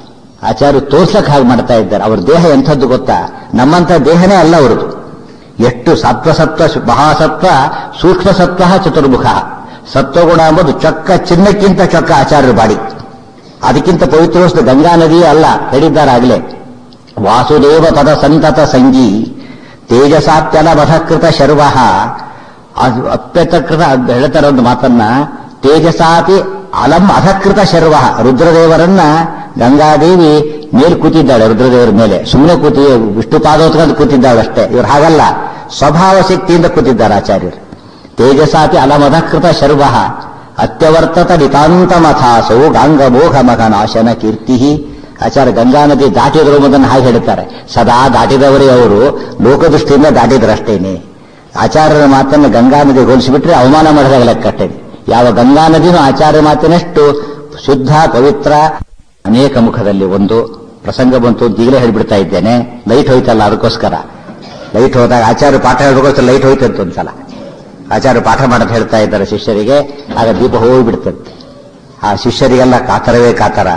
ಆಚಾರ್ಯ ತೋರ್ಸಕ್ ಹಾಗೆ ಮಾಡ್ತಾ ಇದ್ದಾರೆ ಅವ್ರ ದೇಹ ಎಂಥದ್ದು ಗೊತ್ತಾ ನಮ್ಮಂತ ದೇಹನೇ ಅಲ್ಲ ಅವ್ರದ್ದು ಎಷ್ಟು ಸತ್ವಸತ್ವ ಮಹಾಸತ್ವ ಸೂಕ್ಷ್ಮ ಸತ್ವ ಚತುರ್ಮುಖ ಸತ್ವಗುಣ ಎಂಬುದು ಚೊಕ್ಕ ಚಿನ್ನಕ್ಕಿಂತ ಚೊಕ್ಕ ಆಚಾರ್ಯರ ಬಾಡಿ ಅದಕ್ಕಿಂತ ಪವಿತ್ರವಸ್ತು ಗಂಗಾ ನದಿಯೇ ಅಲ್ಲ ಹೇಳಿದ್ದಾರಾಗಲೇ ವಾಸುದೇವ ಪದ ಸಂತತ ಸಂಗಿ ತೇಜಸಾತ್ಯಲ ಮಧಕೃತ ಶರ್ವ ಅದು ಅಪ್ಯತಕೃತ ಅದು ಹೇಳ್ತಾರೆ ಒಂದು ಮಾತನ್ನ ತೇಜಸಾತಿ ಅಲಂ ಅಧಕೃತ ಶರ್ವ ರುದ್ರದೇವರನ್ನ ಗಂಗಾದೇವಿ ಮೇಲ್ ಕೂತಿದ್ದಾಳೆ ರುದ್ರದೇವರ ಮೇಲೆ ಸುಮ್ಮನೆ ಕೂತಿ ವಿಷ್ಣು ಪಾದೋತ್ಕೊಂಡು ಕೂತಿದ್ದಾಳೆ ಅಷ್ಟೇ ಇವ್ರು ಹಾಗಲ್ಲ ಸ್ವಭಾವ ಶಕ್ತಿಯಿಂದ ಕೂತಿದ್ದಾರೆ ಆಚಾರ್ಯರು ತೇಜಸಾತಿ ಅಲಮಧಕೃತ ಶರ್ವ ಅತ್ಯವರ್ತತ ನಿತಾಂತ ಮಥಾಸೌ ಗಾಂಗಮೋಘ ಮಗ ನಾಶನ ಕೀರ್ತಿ ಆಚಾರ್ಯ ಗಂಗಾ ನದಿ ದಾಟಿದ್ರು ಎಂಬುದನ್ನು ಹಾಗೆ ಹೇಳ್ತಾರೆ ಸದಾ ದಾಟಿದವರೇ ಅವರು ಲೋಕದೃಷ್ಟಿಯಿಂದ ದಾಟಿದ್ರಷ್ಟೇನೆ ಆಚಾರ್ಯರ ಮಾತನ್ನು ಗಂಗಾ ನದಿ ಹೋಲಿಸಿಬಿಟ್ರೆ ಅವಮಾನ ಮಾಡಿದಾಗ ಲೆಕ್ಕಟ್ಟೇನೆ ಯಾವ ಗಂಗಾ ನದಿನೂ ಆಚಾರ್ಯ ಮಾತಿನಷ್ಟು ಶುದ್ಧ ಪವಿತ್ರ ಅನೇಕ ಮುಖದಲ್ಲಿ ಒಂದು ಪ್ರಸಂಗ ಬಂತು ಅಂತ ಈಗಲೇ ಹೇಳ್ಬಿಡ್ತಾ ಇದ್ದೇನೆ ಲೈಟ್ ಹೋಯ್ತಲ್ಲ ಅದಕ್ಕೋಸ್ಕರ ಲೈಟ್ ಹೋದಾಗ ಆಚಾರ್ಯ ಪಾಠ ಹೇಳ್ಬೇಕು ಲೈಟ್ ಹೋಯ್ತಂತ ಒಂದ್ಸಲ ಆಚಾರ್ಯ ಪಾಠ ಮಾಡಕ್ ಹೇಳ್ತಾ ಇದ್ದಾರೆ ಶಿಷ್ಯರಿಗೆ ಆಗ ದೀಪ ಹೋಗ್ಬಿಡ್ತಂತೆ ಆ ಶಿಷ್ಯರಿಗೆಲ್ಲ ಕಾತರವೇ ಕಾತರ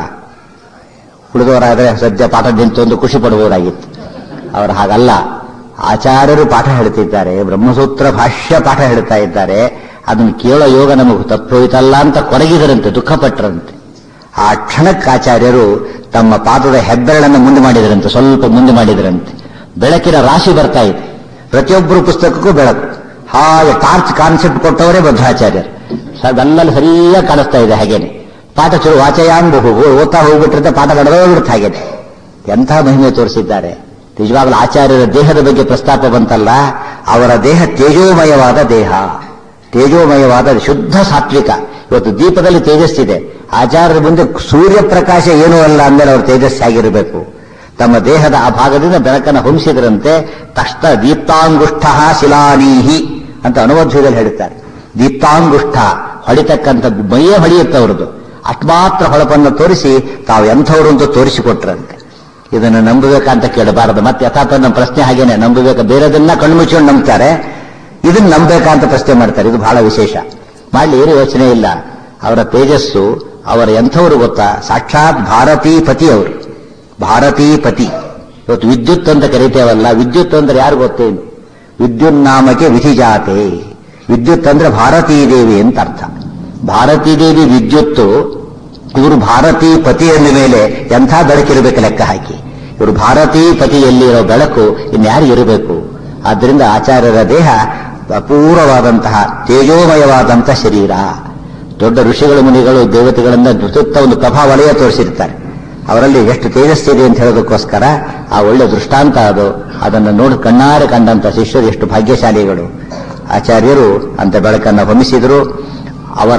ಉಳಿದವರಾದ್ರೆ ಸದ್ಯ ಪಾಠ ನಿಂತು ಒಂದು ಖುಷಿ ಪಡಬಹುದಾಗಿತ್ತು ಅವರು ಹಾಗಲ್ಲ ಆಚಾರ್ಯರು ಪಾಠ ಹೇಳ್ತಿದ್ದಾರೆ ಬ್ರಹ್ಮಸೂತ್ರ ಭಾಷ್ಯ ಪಾಠ ಹೇಳ್ತಾ ಇದ್ದಾರೆ ಅದನ್ನು ಕೇಳೋ ಯೋಗ ನಮಗೆ ತಪ್ಪೋಯ್ತಲ್ಲ ಅಂತ ಕೊರಗಿದರಂತೆ ದುಃಖಪಟ್ಟರಂತೆ ಆ ಕ್ಷಣಕ್ಕೆ ಆಚಾರ್ಯರು ತಮ್ಮ ಪಾದದ ಹೆಬ್ಬೆರಳನ್ನು ಮುಂದೆ ಮಾಡಿದರಂತೆ ಸ್ವಲ್ಪ ಮುಂದೆ ಮಾಡಿದರಂತೆ ಬೆಳಕಿನ ರಾಶಿ ಬರ್ತಾ ಇದೆ ಪ್ರತಿಯೊಬ್ಬರು ಪುಸ್ತಕಕ್ಕೂ ಬೆಳಕು ಹಾಗೆ ಟಾರ್ಚ್ ಕಾನ್ಸೆಪ್ಟ್ ಕೊಟ್ಟವರೇ ಭದ್ರಾಚಾರ್ಯರು ಅದೆಲ್ಲ ಸರಿಯಾಗಿ ಕಾಣಿಸ್ತಾ ಇದೆ ಹಾಗೇನೆ ಪಾಠ ಚುರು ವಾಚಯಾಂಬು ಓದ್ತಾ ಹೋಗ್ಬಿಟ್ಟಿರುತ್ತೆ ಪಾಠ ನಡೆದೋಗ್ಬಿಡುತ್ತೆ ಹಾಗೇನೆ ಎಂಥ ಮಹಿಮೆ ತೋರಿಸಿದ್ದಾರೆ ನಿಜವಾಗ್ಲೂ ಆಚಾರ್ಯರ ದೇಹದ ಬಗ್ಗೆ ಪ್ರಸ್ತಾಪ ಬಂತಲ್ಲ ಅವರ ದೇಹ ತೇಜೋಮಯವಾದ ದೇಹ ತೇಜೋಮಯವಾದ ಶುದ್ಧ ಸಾತ್ವಿಕ ಇವತ್ತು ದೀಪದಲ್ಲಿ ತೇಜಸ್ಸಿದೆ ಆಚಾರ್ಯರ ಮುಂದೆ ಸೂರ್ಯ ಪ್ರಕಾಶ ಏನೂ ಅಲ್ಲ ಅಂದರೆ ಅವರು ತೇಜಸ್ಸಾಗಿರಬೇಕು ತಮ್ಮ ದೇಹದ ಆ ಭಾಗದಿಂದ ಬೆಳಕನ್ನು ಹೊಂಸಿದ್ರಂತೆ ತಕ್ಷಣ ದೀಪ್ತಾಂಗುಷ್ಠ ಶಿಲಾನೀಹಿ ಅಂತ ಅನುಮಧ್ವದಲ್ಲಿ ಹೇಳುತ್ತಾರೆ ದೀಪ್ತಾಂಗುಷ್ಠ ಹೊಡಿತಕ್ಕಂಥ ಮೈಯೇ ಹೊಳೆಯುತ್ತೆ ಅವ್ರದ್ದು ಅಷ್ಟು ಮಾತ್ರ ಹೊಳಪನ್ನು ತೋರಿಸಿ ತಾವು ಎಂಥವ್ರು ಅಂತ ತೋರಿಸಿಕೊಟ್ರಂತೆ ಇದನ್ನು ನಂಬಬೇಕಂತ ಕೇಳಬಾರದು ಮತ್ತೆ ಯಥಾರ್ಥ ನಮ್ಮ ಪ್ರಶ್ನೆ ಹಾಗೇನೆ ನಂಬಬೇಕು ಬೇರೆದನ್ನ ಕಣ್ಣು ಮುಚ್ಕೊಂಡು ನಂಬ್ತಾರೆ ಇದನ್ನ ನಂಬಬೇಕಂತ ಪ್ರಶ್ನೆ ಮಾಡ್ತಾರೆ ಇದು ಬಹಳ ವಿಶೇಷ ಮಾಡಲಿ ಏನು ಯೋಚನೆ ಇಲ್ಲ ಅವರ ತೇಜಸ್ಸು ಅವರ ಎಂಥವರು ಗೊತ್ತಾ ಸಾಕ್ಷಾತ್ ಭಾರತೀ ಪತಿ ಅವರು ಭಾರತೀ ಪತಿ ಇವತ್ತು ವಿದ್ಯುತ್ ಅಂತ ಕರಿತೇವಲ್ಲ ವಿದ್ಯುತ್ ಅಂದ್ರೆ ಯಾರು ಗೊತ್ತೇನು ವಿದ್ಯುತ್ ನಾಮಕ್ಕೆ ವಿಧಿಜಾತೆ ವಿದ್ಯುತ್ ಅಂದ್ರೆ ಭಾರತೀ ದೇವಿ ಅಂತ ಅರ್ಥ ಭಾರತೀ ದೇವಿ ವಿದ್ಯುತ್ತು ಇವರು ಭಾರತೀ ಪತಿ ಅಂದ ಮೇಲೆ ಎಂಥ ಬೆಳಕಿರಬೇಕು ಲೆಕ್ಕ ಹಾಕಿ ಇವರು ಭಾರತೀ ಪತಿಯಲ್ಲಿರೋ ಬೆಳಕು ಇನ್ಯಾರು ಇರಬೇಕು ಆದ್ದರಿಂದ ಆಚಾರ್ಯರ ದೇಹ ಅಪೂರ್ವವಾದಂತಹ ತೇಜೋಮಯವಾದಂತಹ ಶರೀರ ದೊಡ್ಡ ಋಷಿಗಳು ಮುನಿಗಳು ದೇವತೆಗಳಿಂದ ಸುತ್ತ ಒಂದು ಪ್ರಭಾ ವಲಯ ತೋರಿಸಿರ್ತಾರೆ ಅವರಲ್ಲಿ ಎಷ್ಟು ತೇಜಸ್ಸಿದೆ ಅಂತ ಹೇಳೋದಕ್ಕೋಸ್ಕರ ಆ ಒಳ್ಳೆ ದೃಷ್ಟಾಂತ ಅದು ಅದನ್ನು ನೋಡಿ ಕಣ್ಣಾರೆ ಕಂಡಂತ ಶಿಷ್ಯರು ಎಷ್ಟು ಭಾಗ್ಯಶಾಲಿಗಳು ಆಚಾರ್ಯರು ಅಂತ ಬೆಳಕನ್ನು ಹೊಮಿಸಿದರು ಅವರ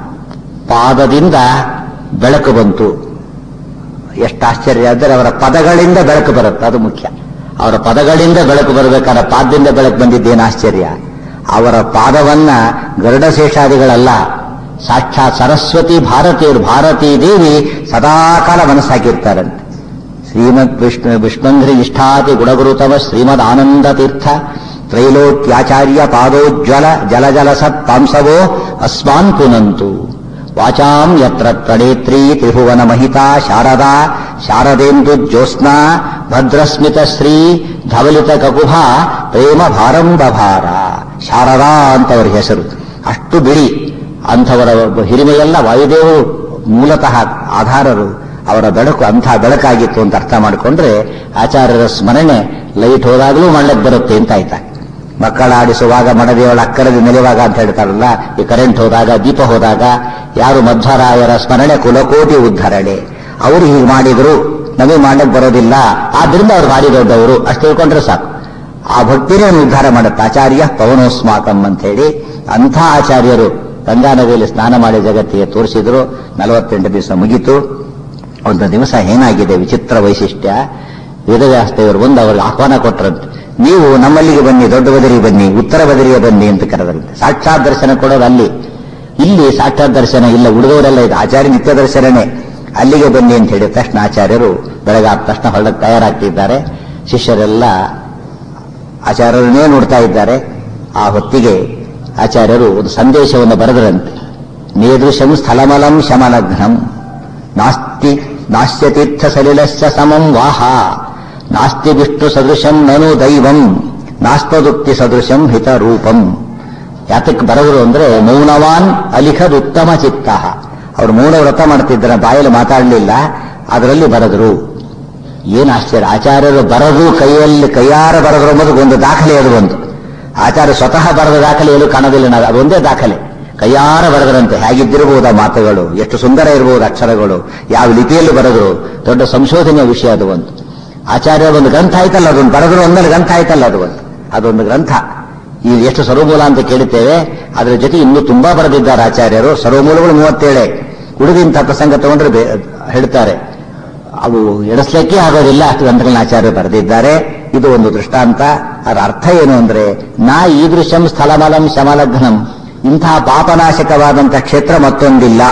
ಪಾದದಿಂದ ಬೆಳಕು ಬಂತು ಎಷ್ಟು ಆಶ್ಚರ್ಯ ಅಂದರೆ ಅವರ ಪದಗಳಿಂದ ಬೆಳಕು ಬರುತ್ತೆ ಅದು ಮುಖ್ಯ ಅವರ ಪದಗಳಿಂದ ಬೆಳಕು ಬರಬೇಕಾದ್ರೆ ಪಾದದಿಂದ ಬೆಳಕು ಬಂದಿದ್ದೇನು ಆಶ್ಚರ್ಯ ಅವರ ಪಾದವನ್ನ ಗರುಡಶೇಷಾದಿಗಳಲ್ಲ ಸಾಕ್ಷಾತ್ ಸರಸ್ವತಿ ಭಾರತೀಯರು ಭಾರತೀ ದೇವಿ ಸದಾಕಾಲ ಮನಸ್ಸಾಕಿರ್ತಾರಂತೆ ಶ್ರೀಮದ್ ವಿಷ್ಣು ವಿಷ್ಣುಂಧ್ರಿ ನಿಷ್ಠಾತಿ ಗುಣಗುರುತವ ಶ್ರೀಮದ್ ಆನಂದ ತೀರ್ಥ ತ್ರೈಲೋಕ್ಯಾಚಾರ್ಯ ಪಾದೋಜ್ವಲ ಜಲ ಜಲ ಸತ್ ಪಾಂಸವೋ ಅಸ್ಮಾನ್ ಪುನಂತು ವಾಚಾಂ ಯತ್ರ ತಡೇತ್ರಿ ತ್ರಿಭುವನ ಮಹಿತಾ ಶಾರದಾ ಶಾರದೇಂದು ಜ್ಯೋತ್ಸ್ನಾ ಭದ್ರಸ್ಮಿತ ಶ್ರೀ ಧವಲಿತ ಕಕುಭ ಪ್ರೇಮ ಭಾರಂಭಭಾರ ಶಾರದಾ ಅಂತವರ ಹೆಸರು ಅಷ್ಟು ಬಿಡಿ ಅಂಥವರ ಹಿರಿಮೆಯೆಲ್ಲ ವಾಯುದೇವರು ಮೂಲತಃ ಆಧಾರರು ಅವರ ಬೆಳಕು ಅಂಥ ಬೆಳಕಾಗಿತ್ತು ಅಂತ ಅರ್ಥ ಮಾಡಿಕೊಂಡ್ರೆ ಆಚಾರ್ಯರ ಸ್ಮರಣೆ ಲೈಟ್ ಹೋದಾಗಲೂ ಮಾಡ್ಲಿಕ್ಕೆ ಬರುತ್ತೆ ಅಂತ ಆಯ್ತಾ ಮಕ್ಕಳ ಆಡಿಸುವಾಗ ಮಡದೆಯವಳ ಅಕ್ಕರದಿ ನಿಲ್ಲುವಾಗ ಅಂತ ಹೇಳ್ತಾರಲ್ಲ ಈ ಕರೆಂಟ್ ಹೋದಾಗ ದೀಪ ಹೋದಾಗ ಯಾರು ಮಧ್ವರಾಯರ ಸ್ಮರಣೆ ಕುಲಕೋಟಿ ಉದ್ಧರಣೆ ಅವರು ಹೀಗೆ ಮಾಡಿದ್ರು ನಮಗೆ ಮಾಡಕ್ ಬರೋದಿಲ್ಲ ಆದ್ರಿಂದ ಅವ್ರು ಭಾರಿ ದೊಡ್ಡವರು ಅಷ್ಟು ತಿಳ್ಕೊಂಡ್ರೆ ಸಾಕು ಆ ಭಕ್ತಿನೇ ಉದ್ಧಾರ ಮಾಡುತ್ತೆ ಆಚಾರ್ಯ ಪವನೋಸ್ಮಾಕಂ ಅಂತ ಹೇಳಿ ಅಂಥ ಆಚಾರ್ಯರು ಗಂಗಾ ನದಿಯಲ್ಲಿ ಸ್ನಾನ ಮಾಡಿ ಜಗತ್ತಿಗೆ ತೋರಿಸಿದ್ರು ನಲವತ್ತೆಂಟು ದಿವಸ ಮುಗೀತು ಒಂದು ದಿವಸ ಏನಾಗಿದೆ ವಿಚಿತ್ರ ವೈಶಿಷ್ಟ್ಯ ವೇದವ್ಯಾಸದೇವರು ಬಂದು ಅವರಿಗೆ ಆಹ್ವಾನ ಕೊಟ್ಟರಂತೆ ನೀವು ನಮ್ಮಲ್ಲಿಗೆ ಬನ್ನಿ ದೊಡ್ಡ ಬದರಿಗೆ ಬನ್ನಿ ಉತ್ತರ ಬದರಿಗೆ ಬನ್ನಿ ಅಂತ ಕರೆದಂತೆ ಸಾಕ್ಷಾತ್ ದರ್ಶನ ಕೊಡೋದು ಅಲ್ಲಿ ಇಲ್ಲಿ ಸಾಕ್ಷಾತ್ ದರ್ಶನ ಇಲ್ಲ ಉಳಿದವರೆಲ್ಲ ಇದೆ ಆಚಾರ್ಯ ನಿತ್ಯ ದರ್ಶನನೇ ಅಲ್ಲಿಗೆ ಬನ್ನಿ ಅಂತ ಹೇಳಿದ ತಕ್ಷಣ ಆಚಾರ್ಯರು ಬೆಳಗಾದ ತಕ್ಷಣ ಹೊರಡಕ್ಕೆ ತಯಾರಾಗ್ತಿದ್ದಾರೆ ಶಿಷ್ಯರೆಲ್ಲ ಆಚಾರ್ಯರನ್ನೇ ನೋಡ್ತಾ ಇದ್ದಾರೆ ಆ ಹೊತ್ತಿಗೆ ಆಚಾರ್ಯರು ಒಂದು ಸಂದೇಶವನ್ನು ಬರೆದರಂತೆ ನೇದೃಶಂ ಸ್ಥಳಮಲಂ ಶಮಲಘ್ನಂ ನಾಸ್ತಿ ನಾಸ್ಯತೀರ್ಥ ಸಲಿಲಸ್ಯ ಸಮಂ ವಾಹ ನಾಸ್ತಿ ವಿಷ್ಣು ಸದೃಶಂ ನನು ದೈವಂ ನಾಸ್ತದುಕ್ತಿ ಸದೃಶಂ ಹಿತರೂಪಂ ಯಾತಕ್ಕೆ ಬರೆದರು ಅಂದ್ರೆ ಮೌನವಾನ್ ಅಲಿಖದ್ ಉತ್ತಮ ಚಿತ್ತ ಅವರು ಮೌನ ವ್ರತ ಮಾಡ್ತಿದ್ದರ ಬಾಯಲ್ಲಿ ಮಾತಾಡಲಿಲ್ಲ ಅದರಲ್ಲಿ ಬರೆದರು ಏನು ಆಶ್ಚರ್ಯ ಆಚಾರ್ಯರು ಬರದು ಕೈಯಲ್ಲಿ ಕೈಯಾರ ಬರೆದ್ರು ಎಂಬುದು ಒಂದು ದಾಖಲೆ ಅದು ಒಂದು ಆಚಾರ್ಯ ಸ್ವತಃ ಬರೆದ ದಾಖಲೆ ಎಲ್ಲೂ ಕಾಣೋದಿಲ್ಲ ನಾವು ಅದೊಂದೇ ದಾಖಲೆ ಕೈಯಾರ ಬರೆದರಂತೆ ಹೇಗಿದ್ದಿರಬಹುದು ಆ ಮಾತುಗಳು ಎಷ್ಟು ಸುಂದರ ಇರಬಹುದು ಅಕ್ಷರಗಳು ಯಾವ ಲಿಪಿಯಲ್ಲಿ ಬರೆದ್ರು ದೊಡ್ಡ ಸಂಶೋಧನೆಯ ವಿಷಯ ಅದು ಒಂದು ಆಚಾರ್ಯ ಒಂದು ಗ್ರಂಥ ಆಯ್ತಲ್ಲ ಅದೊಂದು ಬರೆದ್ರು ಅಂದಮೇಲೆ ಗ್ರಂಥ ಆಯ್ತಲ್ಲ ಅದು ಒಂದು ಅದೊಂದು ಗ್ರಂಥ ಈ ಎಷ್ಟು ಸರ್ವಮೂಲ ಅಂತ ಕೇಳುತ್ತೇವೆ ಅದರ ಜೊತೆ ಇನ್ನೂ ತುಂಬಾ ಬರೆದಿದ್ದಾರೆ ಆಚಾರ್ಯರು ಸರ್ವಮೂಲಗಳು ಮೂವತ್ತೇಳೆ ಉಳಿದಿಂತ ಪ್ರಸಂಗ ತಗೊಂಡ್ರೆ ಬೇ- ಹೇಳ್ತಾರೆ ಅವು ಎಡಸ್ಲಿಕ್ಕೆ ಆಗೋದಿಲ್ಲ ಅಷ್ಟು ಗ್ರಂಥಗಳನ್ನ ಆಚಾರ್ಯರು ಬರೆದಿದ್ದಾರೆ ಇದು ಒಂದು ದೃಷ್ಟಾಂತ ಅದರ ಅರ್ಥ ಏನು ಅಂದ್ರೆ ನಾ ಈದೃಶಂ ಸ್ಥಳಮಲಂ ಶಮಲಘ್ನಂ ಇಂತಹ ಪಾಪನಾಶಕವಾದಂತಹ ಕ್ಷೇತ್ರ ಮತ್ತೊಂದಿಲ್ಲ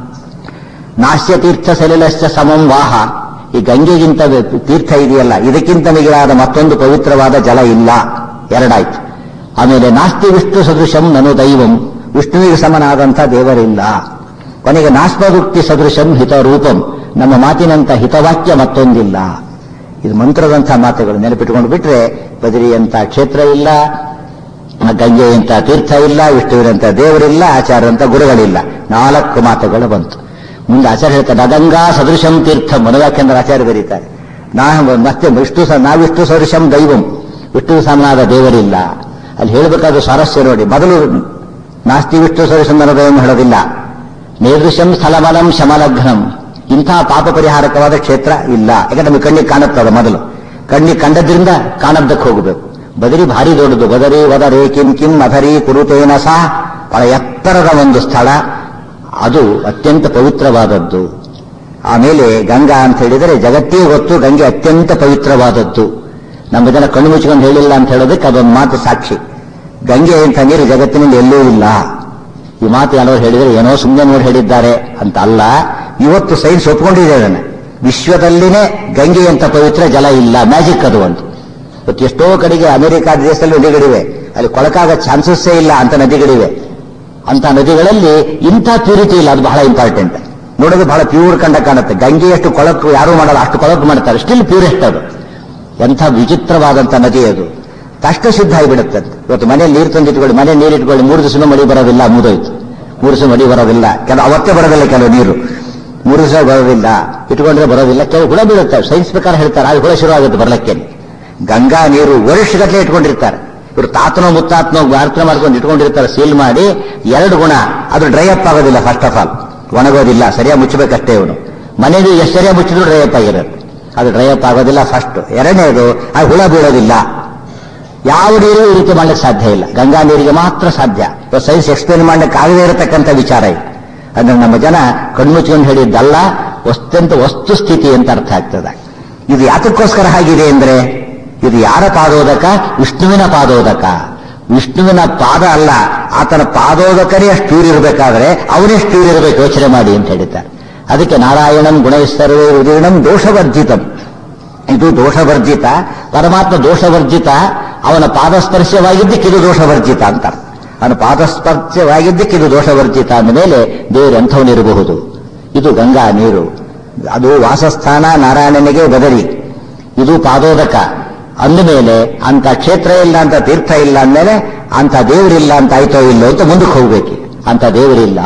ನಾಶ್ಯ ತೀರ್ಥ ಸಲಿಲಶ್ಚ ಸಮಂ ವಾಹ ಈ ಗಂಗೆಗಿಂತ ತೀರ್ಥ ಇದೆಯಲ್ಲ ಇದಕ್ಕಿಂತ ಮಿಗಿಲಾದ ಮತ್ತೊಂದು ಪವಿತ್ರವಾದ ಜಲ ಇಲ್ಲ ಎರಡಾಯ್ತು ಆಮೇಲೆ ನಾಸ್ತಿ ವಿಷ್ಣು ಸದೃಶಂ ನನು ದೈವಂ ವಿಷ್ಣುವಿಗೆ ಸಮನಾದಂಥ ದೇವರಿಲ್ಲ ಕೊನೆಗೆ ನಾಸ್ಮದುಕ್ತಿ ಸದೃಶಂ ಹಿತರೂಪಂ ನಮ್ಮ ಮಾತಿನಂತ ಹಿತವಾಕ್ಯ ಮತ್ತೊಂದಿಲ್ಲ ಇದು ಮಂತ್ರದಂಥ ಮಾತುಗಳು ನೆನಪಿಟ್ಟುಕೊಂಡು ಬಿಟ್ರೆ ಬದರಿಯಂತ ಕ್ಷೇತ್ರ ಇಲ್ಲ ಗಂಗೆಯಂತ ತೀರ್ಥ ಇಲ್ಲ ವಿಷ್ಣುವಿನಂತ ದೇವರಿಲ್ಲ ಆಚಾರ್ಯಂತ ಗುರುಗಳಿಲ್ಲ ನಾಲ್ಕು ಮಾತುಗಳು ಬಂತು ಮುಂದೆ ಆಚಾರ್ಯ ಹೇಳ್ತಾರೆ ನದಂಗಾ ಸದೃಶಂ ತೀರ್ಥ ಮನುವಾಕ್ಯಂದ್ರ ಆಚಾರ್ಯ ಬರೀತಾರೆ ನಾ ಮತ್ತೆ ವಿಷ್ಣು ಸ- ನಾ ವಿಷ್ಣು ಸದೃಶಂ ದೈವಂ ವಿಷ್ಣು ಸಮನಾದ ದೇವರಿಲ್ಲ ಅಲ್ಲಿ ಹೇಳಬೇಕಾದ ಸ್ವಾರಸ್ಯ ನೋಡಿ ಮೊದಲು ನಾಸ್ತಿ ವಿಷ್ಣು ಸದೃಶಂ ದೈವಂ ಹೇಳೋದಿಲ್ಲ ನೇದೃಶಂ ಸ್ಥಳಮಲಂ ಶಮಲಘ್ನಂ ಇಂಥ ಪಾಪ ಪರಿಹಾರಕವಾದ ಕ್ಷೇತ್ರ ಇಲ್ಲ ಯಾಕಂದ್ರೆ ನಮಗೆ ಕಣ್ಣಿಗೆ ಕಾಣುತ್ತದೆ ಮೊದಲು ಕಣ್ಣಿಗೆ ಕಂಡದ್ರಿಂದ ಕಾಣದ್ದಕ್ಕೆ ಹೋಗಬೇಕು ಬದರಿ ಭಾರಿ ದೊಡ್ಡದು ಬದರಿ ವದರೇ ಕಿಂ ಕಿಂ ಅಧರಿ ಕುರುತೇನ ಸಹ ಬಹಳ ಎತ್ತರದ ಒಂದು ಸ್ಥಳ ಅದು ಅತ್ಯಂತ ಪವಿತ್ರವಾದದ್ದು ಆಮೇಲೆ ಗಂಗಾ ಅಂತ ಹೇಳಿದರೆ ಜಗತ್ತೇ ಗೊತ್ತು ಗಂಗೆ ಅತ್ಯಂತ ಪವಿತ್ರವಾದದ್ದು ನಮ್ಮ ಜನ ಕಣ್ಣು ಮುಚ್ಕೊಂಡು ಹೇಳಿಲ್ಲ ಅಂತ ಹೇಳೋದಕ್ಕೆ ಅದೊಂದು ಮಾತು ಸಾಕ್ಷಿ ಗಂಗೆ ಅಂತ ನೀರು ಜಗತ್ತಿನಲ್ಲಿ ಎಲ್ಲೂ ಇಲ್ಲ ಈ ಮಾತು ಯಾರೋ ಹೇಳಿದರೆ ಏನೋ ಸುಮ್ಮನೆ ನೋಡಿ ಹೇಳಿದ್ದಾರೆ ಅಂತ ಅಲ್ಲ ಇವತ್ತು ಸೈನ್ಸ್ ಒಪ್ಕೊಂಡಿದೆ ಅದನ್ನ ವಿಶ್ವದಲ್ಲಿನೇ ಗಂಗೆ ಅಂತ ಪವಿತ್ರ ಜಲ ಇಲ್ಲ ಮ್ಯಾಜಿಕ್ ಅದು ಒಂದು ಇವತ್ತು ಎಷ್ಟೋ ಕಡೆಗೆ ಅಮೆರಿಕ ದೇಶದಲ್ಲಿ ನದಿಗಳಿವೆ ಅಲ್ಲಿ ಕೊಳಕಾಗ ಚಾನ್ಸಸ್ಸೇ ಇಲ್ಲ ಅಂತ ನದಿಗಳಿವೆ ಅಂತ ನದಿಗಳಲ್ಲಿ ಇಂಥ ಪ್ಯೂರಿಟಿ ಇಲ್ಲ ಅದು ಬಹಳ ಇಂಪಾರ್ಟೆಂಟ್ ನೋಡೋದು ಬಹಳ ಪ್ಯೂರ್ ಕಂಡ ಕಾಣುತ್ತೆ ಗಂಗೆಯಷ್ಟು ಕೊಳಕು ಯಾರು ಮಾಡಲ್ಲ ಅಷ್ಟು ಕೊಳಕು ಮಾಡ್ತಾರೆ ಸ್ಟಿಲ್ ಪ್ಯೂರೆಸ್ಟ್ ಅದು ಎಂಥ ವಿಚಿತ್ರವಾದಂಥ ನದಿ ಅದು ತಕ್ಷಣ ಸಿದ್ಧ ಆಗಿಬಿಡುತ್ತೆ ಅದು. ಇವತ್ತು ಮನೆಯಲ್ಲಿ ನೀರು ತಂದಿಟ್ಕೊಳ್ಳಿ ಮನೆ ನೀರು ಇಟ್ಕೊಳ್ಳಿ ಮೂರು ದಿವಸ ಮಳೆ ಬರೋದಿಲ್ಲ ಮುದೋಯ್ತು ಮೂರು ದಿವಸ ಮಳೆ ಬರೋದಿಲ್ಲ ಕೆಲವು ಅವತ್ತೇ ಬರೋದಿಲ್ಲ ಕೆಲವು ನೀರು ಮೂರು ದಿವಸ ಬರೋದಿಲ್ಲ ಇಟ್ಕೊಂಡ್ರೆ ಬರೋದಿಲ್ಲ ಕೆಲವು ಹುಳ ಬೀಳುತ್ತವೆ ಸೈನ್ಸ್ ಪ್ರಕಾರ ಹೇಳ್ತಾರೆ ಅದು ಹುಳ ಶುರುವಾಗುತ್ತೆ ಬರಲಿಕ್ಕೆ ಗಂಗಾ ನೀರು ವರ್ಷಗಟ್ಟಲೆ ಇಟ್ಕೊಂಡಿರ್ತಾರೆ ಇವರು ತಾತನೋ ಮುತ್ತಾತನೋ ಪ್ರಾರ್ಥನೆ ಮಾಡ್ಕೊಂಡು ಇಟ್ಕೊಂಡಿರ್ತಾರೆ ಸೀಲ್ ಮಾಡಿ ಎರಡು ಗುಣ ಅದು ಡ್ರೈ ಅಪ್ ಆಗೋದಿಲ್ಲ ಫಸ್ಟ್ ಆಫ್ ಆಲ್ ಒಣಗೋದಿಲ್ಲ ಸರಿಯಾಗಿ ಮುಚ್ಚಬೇಕಷ್ಟೇ ಇವನು ಮನೆಗೆ ಎಷ್ಟು ಸರಿಯಾಗಿ ಮುಚ್ಚಿದ್ರು ಡ್ರೈ ಅಪ್ ಆಗಿರೋದು ಅದು ಡ್ರೈ ಅಪ್ ಆಗೋದಿಲ್ಲ ಫಸ್ಟ್ ಎರಡನೇದು ಆ ಹುಳ ಬೀಳೋದಿಲ್ಲ ಯಾವ ನೀರು ಈ ರೀತಿ ಮಾಡ್ಲಿಕ್ಕೆ ಸಾಧ್ಯ ಇಲ್ಲ ಗಂಗಾ ನೀರಿಗೆ ಮಾತ್ರ ಸಾಧ್ಯ ಸೈನ್ಸ್ ಎಕ್ಸ್ಪ್ಲೇನ್ ಮಾಡ್ಲಿಕ್ಕೆ ಆಗದೇ ಇರತಕ್ಕಂಥ ವಿಚಾರ ಇದು ಅದನ್ನ ನಮ್ಮ ಜನ ಕಣ್ಮುಚ್ಕೊಂಡು ಹೇಳಿದ್ದಲ್ಲ ಅತ್ಯಂತ ವಸ್ತು ಸ್ಥಿತಿ ಅಂತ ಅರ್ಥ ಆಗ್ತದೆ ಇದು ಯಾತಕ್ಕೋಸ್ಕರ ಆಗಿದೆ ಅಂದ್ರೆ ಇದು ಯಾರ ಪಾದೋದಕ ವಿಷ್ಣುವಿನ ಪಾದೋದಕ ವಿಷ್ಣುವಿನ ಪಾದ ಅಲ್ಲ ಆತನ ಪಾದೋದಕನೇ ಅಷ್ಟು ಪ್ಯೂರ್ ಇರಬೇಕಾದ್ರೆ ಅವನೇ ಪ್ಯೂರ್ ಇರಬೇಕು ಯೋಚನೆ ಮಾಡಿ ಅಂತ ಹೇಳಿದ್ದಾರೆ ಅದಕ್ಕೆ ನಾರಾಯಣಂ ಗುಣೈಸ್ತರ್ವೇ ಉದೀರ್ಣಂ ದೋಷವರ್ಜಿತಂ ಇದು ದೋಷವರ್ಜಿತ ಪರಮಾತ್ಮ ದೋಷವರ್ಜಿತ ಅವನ ಪಾದಸ್ಪರ್ಶವಾಗಿದ್ದಕ್ಕೆ ಇದು ದೋಷವರ್ಜಿತ ಅಂತ ಅವನ ಪಾದಸ್ಪರ್ಶವಾಗಿದ್ದಕ್ಕೆ ಇದು ದೋಷವರ್ಜಿತ ಅಂದ ಮೇಲೆ ದೇವರು ಎಂಥವನಿರಬಹುದು ಇದು ಗಂಗಾ ನೀರು ಅದು ವಾಸಸ್ಥಾನ ನಾರಾಯಣನಿಗೆ ಬದಲಿ ಇದು ಪಾದೋದಕ ಅಂದಮೇಲೆ ಅಂತ ಕ್ಷೇತ್ರ ಇಲ್ಲ ಅಂತ ತೀರ್ಥ ಇಲ್ಲ ಅಂದಮೇಲೆ ಅಂತ ದೇವರಿಲ್ಲ ಅಂತ ಆಯ್ತೋ ಇಲ್ಲೋ ಅಂತ ಮುಂದಕ್ಕೆ ಹೋಗ್ಬೇಕು ಅಂತ ದೇವರಿಲ್ಲ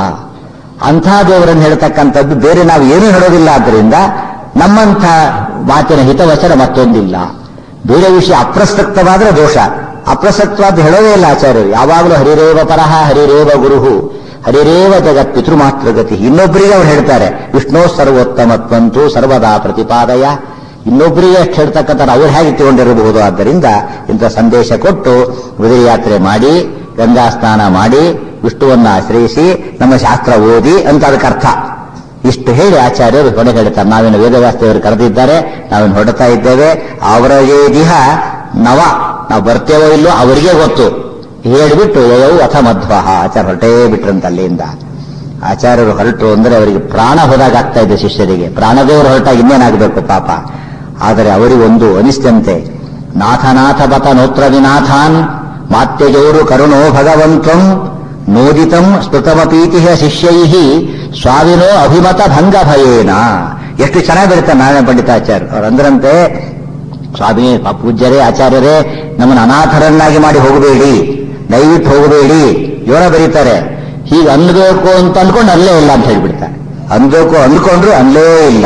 ಅಂಥ ದೇವರನ್ನು ಹೇಳ್ತಕ್ಕಂಥದ್ದು ಬೇರೆ ನಾವು ಏನೂ ಹೇಳೋದಿಲ್ಲ ಆದ್ದರಿಂದ ನಮ್ಮಂಥ ಮಾತಿನ ಹಿತವಚನ ಮತ್ತೊಂದಿಲ್ಲ ಬೇರೆ ವಿಷಯ ಅಪ್ರಸಕ್ತವಾದ್ರೆ ದೋಷ ಅಪ್ರಸಕ್ತವಾದ ಹೇಳೋದೇ ಇಲ್ಲ ಆಚಾರ್ಯರು ಯಾವಾಗಲೂ ಹರಿರೇವ ಪರಹ ಹರಿರೇವ ಗುರುಹು ಹರಿರೇವ ಜಗತ್ ಪಿತೃಮಾತೃಗತಿ ಇನ್ನೊಬ್ಬರಿಗೆ ಅವ್ರು ಹೇಳ್ತಾರೆ ವಿಷ್ಣು ಸರ್ವೋತ್ತಮತ್ವಂತು ಸರ್ವದಾ ಪ್ರತಿಪಾದಯ ಇನ್ನೊಬ್ಬರಿಗೆ ಅಷ್ಟು ಹೇಳ್ತಕ್ಕಂಥ ಅವ್ರು ಹೇಗೆ ತಗೊಂಡಿರಬಹುದು ಆದ್ದರಿಂದ ಇಂಥ ಸಂದೇಶ ಕೊಟ್ಟು ಉದರಿ ಯಾತ್ರೆ ಮಾಡಿ ಗಂಗಾ ಸ್ನಾನ ಮಾಡಿ ವಿಷ್ಣುವನ್ನ ಆಶ್ರಯಿಸಿ ನಮ್ಮ ಶಾಸ್ತ್ರ ಓದಿ ಅಂತ ಅದಕ್ಕೆ ಅರ್ಥ ಇಷ್ಟು ಹೇಳಿ ಆಚಾರ್ಯರು ಕೊನೆಗೆ ಹೇಳ್ತಾರೆ ನಾವೇನು ವೇದವ್ಯಾಸದೇವರು ಕರೆದಿದ್ದಾರೆ ನಾವೇನು ಹೊರಡ್ತಾ ಇದ್ದೇವೆ ಅವರಿಗೆ ದಿಹ ನವ ನಾವು ಬರ್ತೇವೋ ಇಲ್ಲೋ ಅವರಿಗೆ ಗೊತ್ತು ಹೇಳಿಬಿಟ್ಟು ಯಯೌ ಅಥ ಮಧ್ವ ಆಚಾರ್ಯ ಹೊರಟೇ ಬಿಟ್ರಂತ ಅಲ್ಲಿಂದ ಆಚಾರ್ಯರು ಹೊರಟು ಅಂದ್ರೆ ಅವರಿಗೆ ಪ್ರಾಣ ಹೋದಾಗ ಆಗ್ತಾ ಇದೆ ಶಿಷ್ಯರಿಗೆ ಪ್ರಾಣದೇವರು ಹೊರಟಾಗ ಇನ್ನೇನಾಗಬೇಕು ಪಾಪ ಆದರೆ ಅವರಿಗೊಂದು ಅನಿಸ್ತಂತೆ ನಾಥನಾಥ ಬತ ನೋತ್ರ ವಿನಾಥಾನ್ ಮಾತ್ಯಜೋರು ಕರುಣೋ ಭಗವಂತಂ ನೋದಿತಂ ಸ್ಮೃತಮಪೀತಿಹ ಶಿಷ್ಯೈ ಸ್ವಾಮಿನೋ ಅಭಿಮತ ಭಂಗ ಭಯೇನ ಎಷ್ಟು ಚೆನ್ನಾಗಿ ಬರೀತಾರೆ ನಾರಾಯಣ ಪಂಡಿತಾಚಾರ್ಯ ಅವರಂದ್ರಂತೆ ಸ್ವಾಮಿ ಪ- ಪೂಜ್ಯರೇ ಆಚಾರ್ಯರೇ ನಮ್ಮನ್ನು ಅನಾಥರನ್ನಾಗಿ ಮಾಡಿ ಹೋಗಬೇಡಿ ದಯವಿಟ್ಟು ಹೋಗಬೇಡಿ ಜೋರ ಬರೀತಾರೆ ಹೀಗೆ ಅನ್ಬೇಕು ಅಂತ ಅನ್ಕೊಂಡು ಅಲ್ಲೇ ಇಲ್ಲ ಅಂತ ಹೇಳ್ಬಿಡ್ತಾರೆ ಅನ್ಬೇಕು ಅಂದ್ಕೊಂಡ್ರು ಅಲ್ಲೇ ಇಲ್ಲ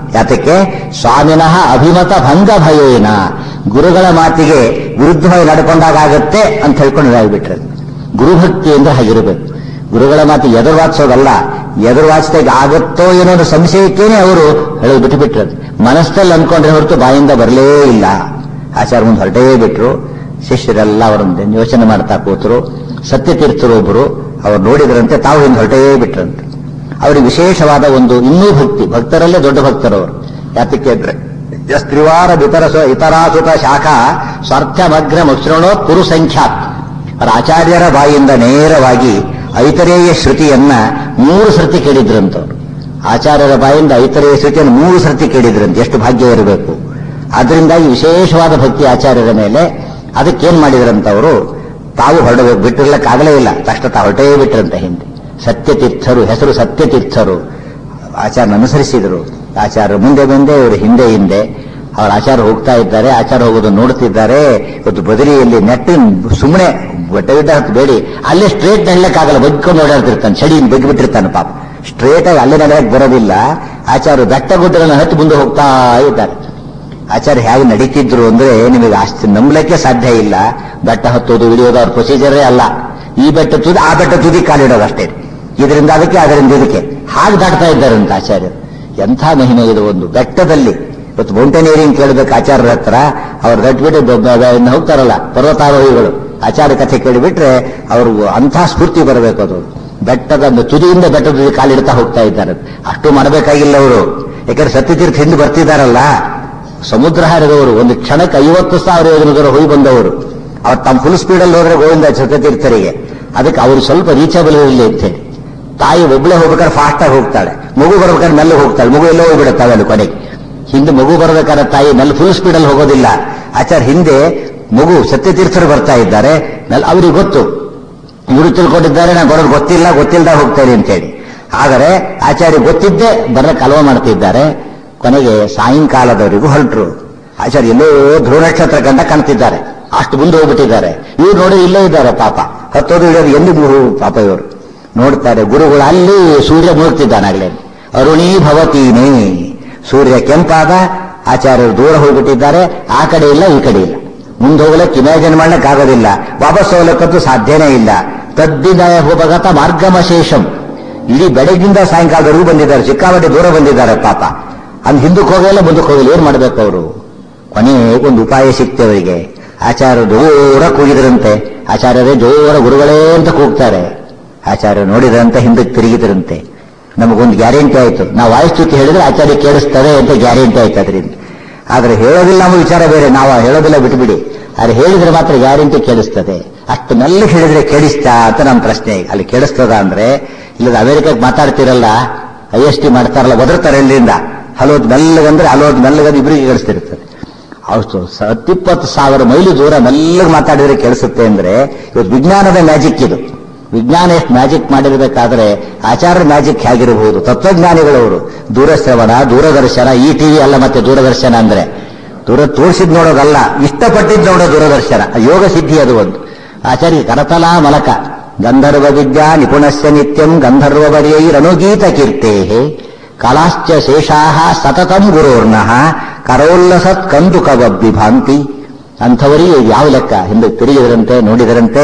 ಯಾತಕ್ಕೆ ಸ್ವಾಮಿನಃ ಅಭಿಮತ ಭಂಗ ಭಯೇನ ಗುರುಗಳ ಮಾತಿಗೆ ವಿರುದ್ಧವಾಗಿ ನಡ್ಕೊಂಡಾಗತ್ತೆ ಅಂತ ಹೇಳ್ಕೊಂಡು ಇದಾಗ್ಬಿಟ್ರೆ ಗುರುಭಕ್ತಿ ಅಂದ್ರೆ ಹಾಗಿರಬೇಕು ಗುರುಗಳ ಮಾತು ಎದುರು ವಾಚಿಸೋದಲ್ಲ ಎದುರು ವಾಚಿದಾಗ ಆಗುತ್ತೋ ಏನೋ ಅನ್ನೋ ಸಂಶಯಕ್ಕೇನೆ ಅವರು ಹೇಳೋದು ಬಿಟ್ಟು ಬಿಟ್ರದು ಮನಸ್ಸಲ್ಲಿ ಅನ್ಕೊಂಡ್ರೆ ಹೊರತು ಬಾಯಿಂದ ಬರಲೇ ಇಲ್ಲ ಆಚಾರ ಮುಂದೆ ಹೊರಟೇ ಬಿಟ್ರು ಶಿಷ್ಯರೆಲ್ಲ ಅವರನ್ನು ಯೋಚನೆ ಮಾಡ್ತಾ ಕೂತರು ಸತ್ಯತೀರ್ಥರು ಒಬ್ಬರು ಅವ್ರು ನೋಡಿದ್ರಂತೆ ತಾವು ಹಿಂದೆ ಹೊರಟೇ ಬಿಟ್ರಂತೆ ಅವರಿಗೆ ವಿಶೇಷವಾದ ಒಂದು ಇನ್ನೂ ಭಕ್ತಿ ಭಕ್ತರಲ್ಲೇ ದೊಡ್ಡ ಭಕ್ತರವರು ಯಾತಕ್ಕೆ ಅಂದ್ರೆ ಸ್ತ್ರಿವಾರ ಇತರ ಇತರಾಸುತ ಶಾಖಾ ಸ್ವಾರ್ಥಮಗ್ರ ಮಕ್ಷರಣೋ ಕುರು ಸಂಖ್ಯಾತ್ ಅವರ ಆಚಾರ್ಯರ ಬಾಯಿಂದ ನೇರವಾಗಿ ಐತರೇಯ ಶ್ರುತಿಯನ್ನ ಮೂರು ಸರ್ತಿ ಕೇಳಿದ್ರಂತವ್ರು ಆಚಾರ್ಯರ ಬಾಯಿಂದ ಐತರೇಯ ಶ್ರುತಿಯನ್ನು ಮೂರು ಸರ್ತಿ ಕೇಳಿದ್ರಂತೆ ಎಷ್ಟು ಭಾಗ್ಯ ಇರಬೇಕು ಅದರಿಂದಾಗಿ ವಿಶೇಷವಾದ ಭಕ್ತಿ ಆಚಾರ್ಯರ ಮೇಲೆ ಅದಕ್ಕೇನ್ ಮಾಡಿದ್ರಂತವರು ತಾವು ಹೊರಡಬೇಕು ಬಿಟ್ಟಿರ್ಲಕ್ಕಾಗಲೇ ಇಲ್ಲ ತಕ್ಷಣ ತಾವು ಹೊರಟೇ ಬಿಟ್ರಂತೆ ಹಿಂದೆ ಸತ್ಯತೀರ್ಥರು ಹೆಸರು ಸತ್ಯತೀರ್ಥರು ಆಚಾರ್ಯ ಅನುಸರಿಸಿದರು ಆಚಾರ್ಯ ಮುಂದೆ ಮುಂದೆ ಇವರು ಹಿಂದೆ ಹಿಂದೆ ಅವರ ಆಚಾರ ಹೋಗ್ತಾ ಇದ್ದಾರೆ ಆಚಾರ ಹೋಗೋದು ನೋಡ್ತಿದ್ದಾರೆ ಇವತ್ತು ಬದಲಿಯಲ್ಲಿ ನೆಟ್ಟು ಸುಮ್ಮನೆ ಬೆಟ್ಟ ಬಿಟ್ಟ ಹತ್ತು ಬೇಡಿ ಅಲ್ಲೇ ಸ್ಟ್ರೇಟ್ ನಡ್ಲಕ್ಕಾಗಲ್ಲ ಬಗ್ಕೊಂಡು ಓಡಾಡ್ತಿರ್ತಾನೆ ಚಡಿ ಬಗ್ಗಿ ಬಿಟ್ಟಿರ್ತಾನೆ ಪಾಪ ಸ್ಟ್ರೇಟ್ ಆಗಿ ಅಲ್ಲೇ ನಡೆಯಕ್ಕೆ ಬರೋದಿಲ್ಲ ಆಚಾರ್ಯ ಬೆಟ್ಟ ಗುಡ್ಡಗಳನ್ನ ಹತ್ತಿ ಮುಂದೆ ಹೋಗ್ತಾ ಇದ್ದಾರೆ ಆಚಾರ್ಯ ಹೇಗೆ ನಡೀತಿದ್ರು ಅಂದ್ರೆ ನಿಮಗೆ ಅಷ್ಟು ನಂಬಲಿಕ್ಕೆ ಸಾಧ್ಯ ಇಲ್ಲ ಬೆಟ್ಟ ಹತ್ತೋದು ಇಳಿಯೋದು ಅವ್ರ ಪ್ರೊಸೀಜರೇ ಅಲ್ಲ ಈ ಬೆಟ್ಟ ತುದಿ ಆ ಬೆಟ್ಟ ತುದಿ ಕಾಲಿಡೋದು ಅಷ್ಟೇ ಇದರಿಂದ ಅದಕ್ಕೆ ಅದರಿಂದ ಇದಕ್ಕೆ ಹಾಗೆ ದಾಟ್ತಾ ಇದ್ದಾರಂತ ಆಚಾರ್ಯರು ಎಂಥ ಮಹಿಮೆ ಇದು ಒಂದು ಬೆಟ್ಟದಲ್ಲಿ ಇವತ್ತು ಮೌಂಟೇನಿಯರಿಂಗ್ ಕೇಳಬೇಕು ಆಚಾರ್ಯರ ಹತ್ರ ಅವ್ರು ಗಟ್ಬಿಟ್ಟು ಹೋಗ್ತಾರಲ್ಲ ಪರ್ವತಾರೋಹಿಗಳು ಆಚಾರ್ಯ ಕಥೆ ಕೇಳಿಬಿಟ್ರೆ ಅವ್ರಿಗೂ ಅಂಥ ಸ್ಫೂರ್ತಿ ಬರಬೇಕು ಅದು ಬೆಟ್ಟದ ಒಂದು ತುದಿಯಿಂದ ಬೆಟ್ಟದ ತುದಿ ಕಾಲಿಡ್ತಾ ಹೋಗ್ತಾ ಇದ್ದಾರೆ ಅಷ್ಟು ಮಾಡಬೇಕಾಗಿಲ್ಲ ಅವರು ಯಾಕಂದ್ರೆ ಸತ್ಯತೀರ್ಥ ಹಿಂದೆ ಬರ್ತಿದ್ದಾರಲ್ಲ ಸಮುದ್ರ ಹಾರಿದವರು ಒಂದು ಕ್ಷಣಕ್ಕೆ ಐವತ್ತು ಸಾವಿರ ಯೋಜನೆ ದೂರ ಹೋಗಿ ಬಂದವರು ಅವ್ರು ತಮ್ಮ ಫುಲ್ ಸ್ಪೀಡಲ್ಲಿ ಹೋದ್ರೆ ಗೋವಿಂದ ಸತ್ಯತೀರ್ಥರಿಗೆ ಅದಕ್ಕೆ ಅವರು ಸ್ವಲ್ಪ ರೀಚಬಲ್ ಇರಲಿ ಅಂತ ಹೇಳಿ ತಾಯಿ ಒಬ್ಬಳೆ ಹೋಗ್ಬೇಕಾದ್ರೆ ಫಾಸ್ಟ್ ಆಗಿ ಹೋಗ್ತಾಳೆ ಮಗು ಬರ್ಬೇಕಾದ್ರೆ ಮೆಲ್ಲ ಹೋಗ್ತಾಳೆ ಮಗು ಎಲ್ಲೋ ಹೋಗ್ಬಿಡುತ್ತಾವೆ ಅಲ್ಲಿ ಕೊನೆಗೆ ಹಿಂದೆ ಮಗು ಬರಬೇಕಾದ್ರೆ ತಾಯಿ ಮೆಲ್ಲ ಫುಲ್ ಸ್ಪೀಡಲ್ಲಿ ಹೋಗೋದಿಲ್ಲ ಆಚಾರ ಹಿಂದೆ ಮಗು ಸತ್ಯತೀರ್ಥರು ಬರ್ತಾ ಇದ್ದಾರೆ ಮೆಲ್ಲ ಅವ್ರಿಗೆ ಗೊತ್ತು ಇವರು ತಿಳ್ಕೊಂಡಿದ್ದಾರೆ ನಾನು ಬರೋದು ಗೊತ್ತಿಲ್ಲ ಗೊತ್ತಿಲ್ಲದ ಹೋಗ್ತೇನೆ ಅಂತೇಳಿ ಆದರೆ ಆಚಾರ್ಯ ಗೊತ್ತಿದ್ದೇ ಬರಕ್ಕೆ ಅಲವ ಮಾಡ್ತಿದ್ದಾರೆ ಕೊನೆಗೆ ಸಾಯಂಕಾಲದವರೆಗೂ ಹೊರಟರು ಆಚಾರ್ಯ ಎಲ್ಲೋ ಧ್ರುವ ನಕ್ಷತ್ರ ಕಂಡ ಕಾಣ್ತಿದ್ದಾರೆ ಅಷ್ಟು ಮುಂದೆ ಹೋಗ್ಬಿಟ್ಟಿದ್ದಾರೆ ಇವ್ರು ನೋಡಿ ಇಲ್ಲೇ ಇದ್ದಾರೆ ಪಾಪ ಹತ್ತೋದು ಇಳಿಯೋದು ಎಲ್ಲಿ ಮು- ಪಾಪ ಇವರು ನೋಡ್ತಾರೆ ಗುರುಗಳು ಅಲ್ಲಿ ಸೂರ್ಯ ಮುಳುಗ್ತಿದ್ದಾನಾಗ್ಲೇ ಅರುಣೀ ಭವತೀನೇ ಸೂರ್ಯ ಕೆಂಪಾದ ಆಚಾರ್ಯರು ದೂರ ಹೋಗ್ಬಿಟ್ಟಿದ್ದಾರೆ ಆ ಕಡೆ ಇಲ್ಲ ಈ ಕಡೆ ಇಲ್ಲ ಮುಂದೆ ಹೋಗ್ಲಿಕ್ಕೆ ಇಮ್ಯಾಜಿನ್ ಮಾಡ್ಲಿಕ್ಕೆ ಆಗೋದಿಲ್ಲ ವಾಪಸ್ ಹೋಗ್ಲಿಕ್ಕಂತೂ ಸಾಧ್ಯನೇ ಇಲ್ಲ ತದ್ದಿನ ಹೋಗತ ಮಾರ್ಗಮಶೇಷಂ ಇಡೀ ಬೆಳಗಿಂದ ಸಾಯಂಕಾಲದವರೆಗೂ ಬಂದಿದ್ದಾರೆ ಸಿಕ್ಕಾಪಟ್ಟೆ ದೂರ ಬಂದಿದ್ದಾರೆ ಪಾಪ ಅಂದ್ ಹಿಂದಕ್ಕೆ ಹೋಗಲ್ಲ ಮುಂದಕ್ಕೆ ಹೋಗಲ್ಲ ಏನ್ ಮಾಡ್ಬೇಕು ಅವರು ಕೊನೆಗೊಂದು ಉಪಾಯ ಸಿಕ್ತೆ ಅವರಿಗೆ ಆಚಾರ್ಯ ಜೋರ ಕೂಗಿದ್ರಂತೆ ಆಚಾರ್ಯರೇ ಜೋರ ಗುರುಗಳೇ ಅಂತ ಕೂಗ್ತಾರೆ ಆಚಾರ್ಯ ನೋಡಿದ್ರಂತೆ ಹಿಂದಕ್ಕೆ ತಿರುಗಿದ್ರಂತೆ ನಮಗೊಂದು ಗ್ಯಾರಂಟಿ ಆಯ್ತು ನಾವು ವಾಯುಸ್ತುತಿ ಹೇಳಿದ್ರೆ ಆಚಾರ್ಯ ಕೇಳಿಸ್ತದೆ ಅಂತ ಗ್ಯಾರಂಟಿ ಆಯ್ತು ಅದರಿಂದ ಆದ್ರೆ ಹೇಳೋದಿಲ್ಲ ನಮ್ಮ ವಿಚಾರ ಬೇರೆ ನಾವು ಹೇಳೋದಿಲ್ಲ ಬಿಟ್ಬಿಡಿ ಆದ್ರೆ ಹೇಳಿದ್ರೆ ಮಾತ್ರ ಗ್ಯಾರಂಟಿ ಕೇಳಿಸ್ತದೆ ಅಷ್ಟು ಮೆಲ್ಲ ಹೇಳಿದ್ರೆ ಕೇಳಿಸ್ತಾ ಅಂತ ನಮ್ಮ ಪ್ರಶ್ನೆ ಈಗ. ಅಲ್ಲಿ ಕೇಳಿಸ್ತದ ಅಂದ್ರೆ ಇಲ್ಲದ ಅಮೆರಿಕಕ್ಕೆ ಮಾತಾಡ್ತಿರಲ್ಲ ಐ ಎಸ್ ಟಿ ಮಾಡ್ತಾರಲ್ಲ ಒದರ್ತಾರೆ ಇಲ್ಲಿಂದ ಹಲೋದ್ ಮೆಲ್ಲಗಂದ್ರೆ ಹಲೋದ್ ಮೆಲ್ಲಗಂದ್ರೆ ಇಬ್ಬರಿಗೆ ಕೇಳಿಸ್ತಿರ್ತದೆ ಅಷ್ಟು ಹತ್ತಿಪ್ಪತ್ತು ಸಾವಿರ ಮೈಲು ದೂರ ಮೆಲ್ಲಗೆ ಮಾತಾಡಿದ್ರೆ ಕೇಳಿಸುತ್ತೆ ಅಂದ್ರೆ ಇವತ್ತು ವಿಜ್ಞಾನದ ಮ್ಯಾಜಿಕ್ ಇದು ವಿಜ್ಞಾನ ಎಷ್ಟು ಮ್ಯಾಜಿಕ್ ಮಾಡಿರಬೇಕಾದ್ರೆ ಆಚಾರ್ಯ ಮ್ಯಾಜಿಕ್ ಹೇಗಿರಬಹುದು ತತ್ವಜ್ಞಾನಿಗಳವರು ದೂರಶ್ರವಣ ದೂರದರ್ಶನ ಈ ಟಿವಿ ಅಲ್ಲ ಮತ್ತೆ ದೂರದರ್ಶನ ಅಂದ್ರೆ ದೂರ ತೋರಿಸಿದ್ ನೋಡೋದಲ್ಲ ಇಷ್ಟಪಟ್ಟಿದ್ ನೋಡೋ ದೂರದರ್ಶನ ಯೋಗ ಸಿದ್ಧಿ ಅದು ಒಂದು ಆಚಾರ್ಯ ಕರತಲಾ ಮಲಕ ಗಂಧರ್ವ ವಿದ್ಯಾ ನಿಪುಣಸ್ಯ ನಿತ್ಯಂ ಗಂಧರ್ವ ವರ್ಯೈರನುಗೀತ ಕೀರ್ತೆ ಕಲಾಶ್ಚ ಶೇಷಾ ಸತತಂ ಗುರೋರ್ನಃ ಕರೋಲ್ಲಸತ್ ಕಂದು ಕವಬ್ಬಿಭಾಂತಿ ಅಂಥವರಿಗೆ ಇದು ಯಾವ ಲೆಕ್ಕ ಹಿಂದೆ ತಿರುಗಿದರಂತೆ ನೋಡಿದರಂತೆ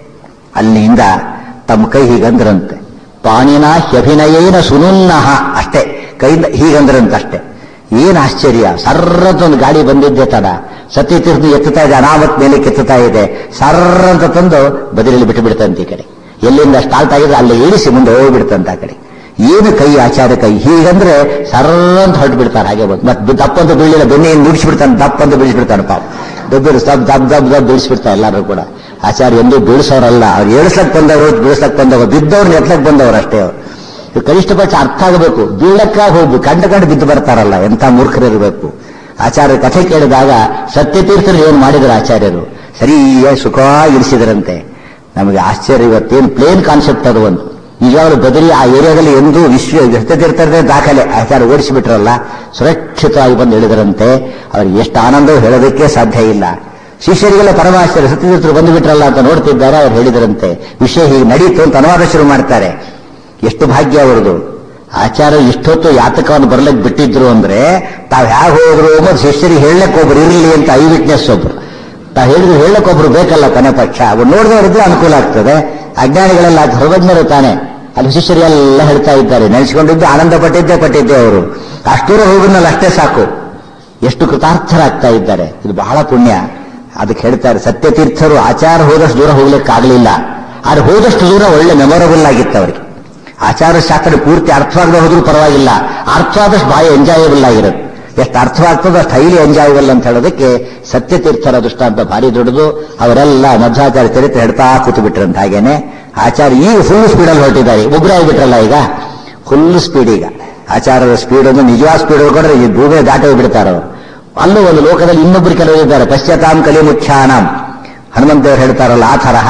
ಅಲ್ಲಿಂದ ತಮ್ಮ ಕೈ ಹೀಗಂದ್ರಂತೆ ಪಾಣಿನ ಹ್ಯಭಿನಯೇನ ಸುನುನ್ನಹ ಅಷ್ಟೇ ಕೈಯಿಂದ ಹೀಗಂದ್ರಂತ ಅಷ್ಟೇ ಏನ್ ಆಶ್ಚರ್ಯ ಸರ್ರದೊಂದು ಗಾಡಿ ಬಂದಿದ್ದೆ ತಡ ಸತ್ಯತೀರ್ಥ ಎತ್ತುತ್ತಾ ಇದೆ ಅನಾಮತ್ ಮೇಲೆ ಕೆತ್ತುತ್ತಾ ಇದೆ ಸರ್ರ ಅಂತ ತಂದು ಬದಿರಲ್ಲಿ ಬಿಟ್ಟು ಬಿಡ್ತಂತೆ ಈ ಕಡೆ ಎಲ್ಲಿಂದ ಸ್ಟಾರ್ಟ್ ಆಗಿದ್ರೆ ಅಲ್ಲಿ ಇಳಿಸಿ ಮುಂದೆ ಹೋಗ್ಬಿಡ್ತಂತ ಆ ಕಡೆ ಏನು ಕೈ ಆಚಾರ ಕೈ ಹೀಗಂದ್ರೆ ಸರ್ರ ಅಂತ ಹೊರಟು ಬಿಡ್ತಾರೆ ಹಾಗೆ ಬಂದು ಮತ್ತೆ ದಪ್ಪಂತ ಬೀಳಿಲ್ಲ ಬೆನ್ನೆಯನ್ನು ನುಡಿಸ್ಬಿಡ್ತಾನೆ ದಪ್ಪಂತ ಬೀಳಿಸ್ಬಿಡ್ತಾನೆ ಪಾಪ ದಬ್ಬರು ದಬ್ ದಬ್ ದಬ್ ದಬ್ ಬೀಳಿಸ್ಬಿಡ್ತಾರೆ ಎಲ್ಲರೂ ಕೂಡ ಆಚಾರ್ಯ ಎಂದೂ ಬೀಳಿಸೋರಲ್ಲ ಅವ್ರು ಏಳಿಸ್ಲಕ್ ಬಂದವರು ಬೀಳಿಸ್ಲಕ್ ಬಂದವರು ಬಿದ್ದವ್ರನ್ನ ಎತ್ತಲಕ್ ಬಂದವರು ಅಷ್ಟೇ ಅವರು ಇದು ಕನಿಷ್ಠ ಪಕ್ಷ ಅರ್ಥ ಆಗಬೇಕು ಬೀಳಕ್ಕ ಹೋಗ್ಬೇಕು ಕಂಡ ಕಂಡು ಬಿದ್ದು ಬರ್ತಾರಲ್ಲ ಎಂಥ ಮೂರ್ಖರಿರಬೇಕು ಆಚಾರ್ಯ ಕಥೆ ಕೇಳಿದಾಗ ಸತ್ಯತೀರ್ಥರು ಏನು ಮಾಡಿದ್ರು ಆಚಾರ್ಯರು ಸರಿಯಾಗಿ ಸುಖವಾಗಿ ಇರಿಸಿದ್ರಂತೆ ನಮಗೆ ಆಶ್ಚರ್ಯ ಇವತ್ತೇನು ಪ್ಲೇನ್ ಕಾನ್ಸೆಪ್ಟ್ ಅದು ಒಂದು ಈಗಾಗಲೂ ಬದಲಿ ಆ ಏರಿಯಾದಲ್ಲಿ ಎಂದೂ ವಿಶ್ವ ಸತ್ಯತೀರ್ಥರದೇ ದಾಖಲೆ ಆಚಾರ್ಯ ಓಡಿಸಿಬಿಟ್ರಲ್ಲ ಸುರಕ್ಷಿತವಾಗಿ ಬಂದು ಹೇಳಿದರಂತೆ ಅವ್ರಿಗೆ ಎಷ್ಟು ಆನಂದವೂ ಹೇಳೋದಕ್ಕೆ ಸಾಧ್ಯ ಇಲ್ಲ ಶಿಷ್ಯರಿಗೆಲ್ಲ ಪರಮಾಶ್ಚರ್ಯ ಸತ್ಯತೀರ್ಥರು ಬಂದು ಬಿಟ್ರಲ್ಲ ಅಂತ ನೋಡ್ತಿದ್ದಾರೆ ಅವ್ರು ಹೇಳಿದರಂತೆ ವಿಷಯ ಹೀಗೆ ನಡೀತು ಅಂತ ಅನುವಾದ ಶುರು ಮಾಡ್ತಾರೆ ಎಷ್ಟು ಭಾಗ್ಯ ಅವರದು ಆಚಾರ್ಯ ಇಷ್ಟೊತ್ತು ಯಾತಕವನ್ನು ಬರ್ಲಿಕ್ಕೆ ಬಿಟ್ಟಿದ್ರು ಅಂದ್ರೆ ತಾವ್ ಹ್ಯಾಗ ಹೋದ್ರು ಮತ್ತು ಶಿಷ್ಯರಿಗೆ ಹೇಳಕ್ ಒಬ್ರು ಇರಲಿ ಅಂತ ಐ ವಿಟ್ನೆಸ್ ಒಬ್ರು ತಾವ್ ಹೇಳಿದ್ರು ಹೇಳಕ್ ಒಬ್ರು ಬೇಕಲ್ಲ ಕೊನೆ ಪಕ್ಷ ಅವ್ರು ನೋಡಿದವರಿದ್ರೆ ಅನುಕೂಲ ಆಗ್ತದೆ ಅಜ್ಞಾನಿಗಳೆಲ್ಲ ಸರ್ವಜ್ಞರು ತಾನೆ ಅಲ್ಲಿ ಶಿಷ್ಯರೆಲ್ಲ ಹೇಳ್ತಾ ಇದ್ದಾರೆ ನೆನೆಸ್ಕೊಂಡಿದ್ದು ಆನಂದ ಪಟ್ಟಿದ್ದೇ ಪಟ್ಟಿದ್ದೆ ಅವರು ಅಷ್ಟೂರ ಹೋಗುನಲ್ಲ ಅಷ್ಟೇ ಸಾಕು ಎಷ್ಟು ಕೃತಾರ್ಥರಾಗ್ತಾ ಇದ್ದಾರೆ ಇದು ಬಹಳ ಪುಣ್ಯ ಅದಕ್ಕೆ ಹೇಳ್ತಾರೆ ಸತ್ಯತೀರ್ಥರು ಆಚಾರ ಹೋದಷ್ಟು ದೂರ ಹೋಗ್ಲಿಕ್ಕಾಗಲಿಲ್ಲ ಆದ್ರೆ ಹೋದಷ್ಟು ದೂರ ಒಳ್ಳೆ ಮೆಮೊರಬಲ್ ಆಗಿತ್ತು ಅವರಿಗೆ ಆಚಾರ ಶಾಸ್ತ್ರ ಪೂರ್ತಿ ಅರ್ಥವಾಗದೆ ಹೋದ್ರೂ ಪರವಾಗಿಲ್ಲ ಅರ್ಥವಾದಷ್ಟು ಭಾಳ ಎಂಜಾಯಬಲ್ ಆಗಿರುತ್ತೆ ಎಷ್ಟು ಅರ್ಥವಾಗ್ತದೋ ಅಷ್ಟು ಹೈಲಿ ಎಂಜಾಯಬಲ್ ಅಂತ ಹೇಳೋದಕ್ಕೆ ಸತ್ಯತೀರ್ಥರ ದೃಷ್ಟಾಂತ ಭಾರಿ ದೊಡ್ಡದು ಅವರೆಲ್ಲ ಮಧ್ವಾಚಾರ್ಯ ಚರಿತ್ರೆ ಹೇಳ್ತಾ ಕೂತು ಬಿಟ್ರಂತ ಹಾಗೇನೆ ಆಚಾರ್ಯ ಈಗ ಫುಲ್ ಸ್ಪೀಡಲ್ಲಿ ಹೊರಟಿದ್ದಾರೆ ಒಬ್ಬರೇ ಆಗಿಬಿಟ್ರಲ್ಲ ಈಗ ಫುಲ್ ಸ್ಪೀಡ್ ಈಗ ಆಚಾರದ ಸ್ಪೀಡ್ ಒಂದು ನಿಜವಾದ ಸ್ಪೀಡ್ ಹೋಗ್ಕೊಂಡ್ರೆ ಈ ಭೂಮಿ ದಾಟಿ ಹೋಗ್ಬಿಡ್ತಾರೆ ಅವರು ಅಲ್ಲೂ ಒಂದು ಲೋಕದಲ್ಲಿ ಇನ್ನೊಬ್ಬರು ಕೆಲವರು ಇದ್ದಾರೆ ಪಶ್ಚಾತ್ತಾಂ ಕಲಿ ಮುಖ್ಯಾನಾಂ ಹನುಮಂತೇವರು ಹೇಳ್ತಾರಲ್ಲ ಆ ತರಹ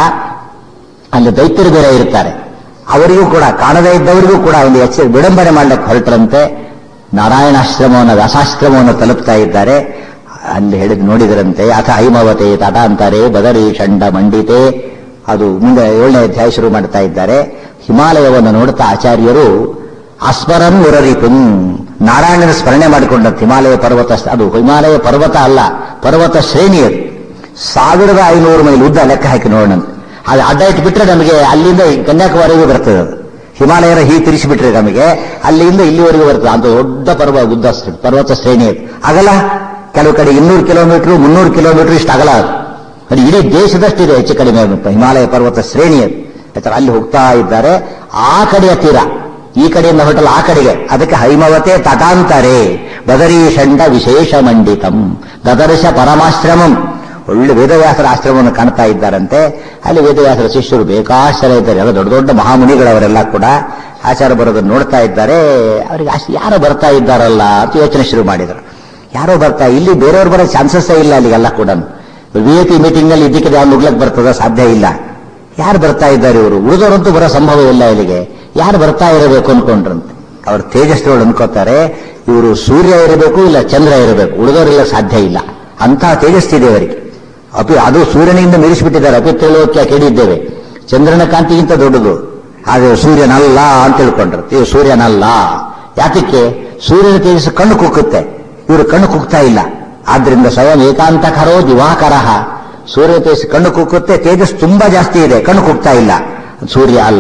ಅಲ್ಲಿ ದೈತ್ಯರು ಬೇರೆ ಇರ್ತಾರೆ ಅವರಿಗೂ ಕೂಡ ಕಾಣದೇ ಇದ್ದವರಿಗೂ ಕೂಡ ಒಂದು ಎಚ್ಚ ವಿಡಂಬನೆ ಮಾಡಲಿಕ್ಕೆ ಹೊರಟರಂತೆ ನಾರಾಯಣಾಶ್ರಮವನ್ನು ವ್ಯಾಸಾಶ್ರಮವನ್ನು ತಲುಪ್ತಾ ಇದ್ದಾರೆ ಅಲ್ಲಿ ಹೇಳಿದ್ ನೋಡಿದರಂತೆ ಅಥ ಐಮವತೆ ತಟ ಅಂತಾರೆ ಬದರಿ ಷಂಡ ಮಂಡಿತೆ ಅದು ಮುಂದೆ ಏಳನೇ ಅಧ್ಯಾಯ ಶುರು ಮಾಡ್ತಾ ಇದ್ದಾರೆ ಹಿಮಾಲಯವನ್ನು ನೋಡ್ತಾ ಆಚಾರ್ಯರು ಅಸ್ಮರನ್ ಮುರರಿಪುಂ ನಾರಾಯಣನ ಸ್ಮರಣೆ ಮಾಡಿಕೊಂಡಂತೆ ಹಿಮಾಲಯ ಪರ್ವತ ಅದು ಹಿಮಾಲಯ ಪರ್ವತ ಅಲ್ಲ ಪರ್ವತ ಶ್ರೇಣಿ ಅದು ಸಾವಿರದ ಐನೂರು ಮೈಲ್ ಉದ್ದ ಲೆಕ್ಕ ಹಾಕಿ ನೋಡೋಣ ಅದು ಅಡ್ಡ ಇಟ್ಬಿಟ್ರೆ ನಮಗೆ ಅಲ್ಲಿಂದ ಕನ್ಯಾಕುಮಾರಿಗೂ ಬರ್ತದೆ ಅದು ಹಿಮಾಲಯನ ಹೀ ತಿರುಗಿಸಿಬಿಟ್ರೆ ನಮಗೆ ಅಲ್ಲಿಂದ ಇಲ್ಲಿವರೆಗೂ ಬರ್ತದೆ ಅಂತ ದೊಡ್ಡ ಪರ್ವ ಉದ್ದ ಶ್ರೇ- ಪರ್ವತ ಶ್ರೇಣಿ ಅದು ಅಗಲ ಕೆಲವು ಕಡೆ ಇನ್ನೂರು ಕಿಲೋಮೀಟರ್ ಮುನ್ನೂರು ಕಿಲೋಮೀಟರ್ ಇಷ್ಟು ಅಗಲ ಅದು ಅದು ಇಡೀ ದೇಶದಷ್ಟಿದೆ ಹೆಚ್ಚು ಕಡಿಮೆ ಆಗುತ್ತೆ ಹಿಮಾಲಯ ಪರ್ವತ ಶ್ರೇಣಿ ಅದು ಆಯ್ತಾ ಅಲ್ಲಿ ಹೋಗ್ತಾ ಇದ್ದಾರೆ ಆ ಕಡೆಯ ತೀರ ಈ ಕಡೆಯಿಂದ ಹೊರಟಲ್ಲ ಆ ಕಡೆಗೆ ಅದಕ್ಕೆ ಹೈಮವತೆ ತಟಾಂತರೆ ಬದರಿ ಷಂಡ ವಿಶೇಷ ಮಂಡಿತಂ ದದರ್ಶ ಪರಮಾಶ್ರಮಂ ಒಳ್ಳೆ ವೇದವ್ಯಾಸರ ಆಶ್ರಮವನ್ನು ಕಾಣ್ತಾ ಇದ್ದಾರಂತೆ ಅಲ್ಲಿ ವೇದವ್ಯಾಸರ ಶಿಷ್ಯರು ಬೇಕಾಶ್ಚರ ಇದ್ದಾರೆ ಎಲ್ಲ ದೊಡ್ಡ ದೊಡ್ಡ ಮಹಾಮುನಿಗಳವರೆಲ್ಲ ಕೂಡ ಆಚಾರ ಬರೋದನ್ನು ನೋಡ್ತಾ ಇದ್ದಾರೆ ಅವರಿಗೆ ಆಶ್- ಯಾರೋ ಬರ್ತಾ ಇದ್ದಾರಲ್ಲ ಅಂತ ಯೋಚನೆ ಶುರು ಮಾಡಿದರು ಯಾರೋ ಬರ್ತಾ ಇಲ್ಲಿ ಬೇರೆಯವ್ರು ಬರೋ ಚಾನ್ಸಸ್ಸೇ ಇಲ್ಲ ಅಲ್ಲಿಗೆಲ್ಲ ಕೂಡ ವಿ ಐ ಪಿ ಮೀಟಿಂಗ್ ನಲ್ಲಿ ಇದಕ್ಕೆ ಯಾವ ನುಗ್ಲಕ್ ಬರ್ತದ ಸಾಧ್ಯ ಇಲ್ಲ ಯಾರು ಬರ್ತಾ ಇದ್ದಾರೆ ಇವರು ಉಳಿದವರಂತೂ ಬರೋ ಸಂಭವ ಇಲ್ಲ ಇಲ್ಲಿಗೆ ಯಾರು ಬರ್ತಾ ಇರಬೇಕು ಅನ್ಕೊಂಡ್ರಂತೆ ಅವ್ರ ತೇಜಸ್ವಿಗಳು ಅನ್ಕೋತಾರೆ ಇವರು ಸೂರ್ಯ ಇರಬೇಕು ಇಲ್ಲ ಚಂದ್ರ ಇರಬೇಕು ಉಳಿದವರಿಲ್ಲ ಸಾಧ್ಯ ಇಲ್ಲ ಅಂತಹ ತೇಜಸ್ಸಿದೆ ಅವರಿಗೆ ಅಪಿ ಅದು ಸೂರ್ಯನಿಂದ ಮೀರಿಸಿಬಿಟ್ಟಿದ್ದಾರೆ ಅಪಿ ತಿಳುವಕ್ಕೆ ಕೇಳಿದ್ದೇವೆ ಚಂದ್ರನ ಕಾಂತಿಗಿಂತ ದೊಡ್ಡದು ಆದರೆ ಸೂರ್ಯನಲ್ಲ ಅಂತ ತಿಳ್ಕೊಂಡ್ರು ಇವು ಸೂರ್ಯನಲ್ಲ ಯಾತಕ್ಕೆ ಸೂರ್ಯನ ತೇಜಸ್ಸು ಕಣ್ಣು ಕುಕ್ಕುತ್ತೆ ಇವರು ಕಣ್ಣು ಕುಗ್ತಾ ಇಲ್ಲ ಆದ್ರಿಂದ ಸ್ವಯಂ ಏಕಾಂತಕರೋ ದಿವಾಕರಃ ಸೂರ್ಯ ತೇಜಸ್ಸು ಕಣ್ಣು ಕುಕ್ಕುತ್ತೆ ತೇಜಸ್ ತುಂಬಾ ಜಾಸ್ತಿ ಇದೆ ಕಣ್ಣು ಕುಗ್ತಾ ಇಲ್ಲ ಸೂರ್ಯ ಅಲ್ಲ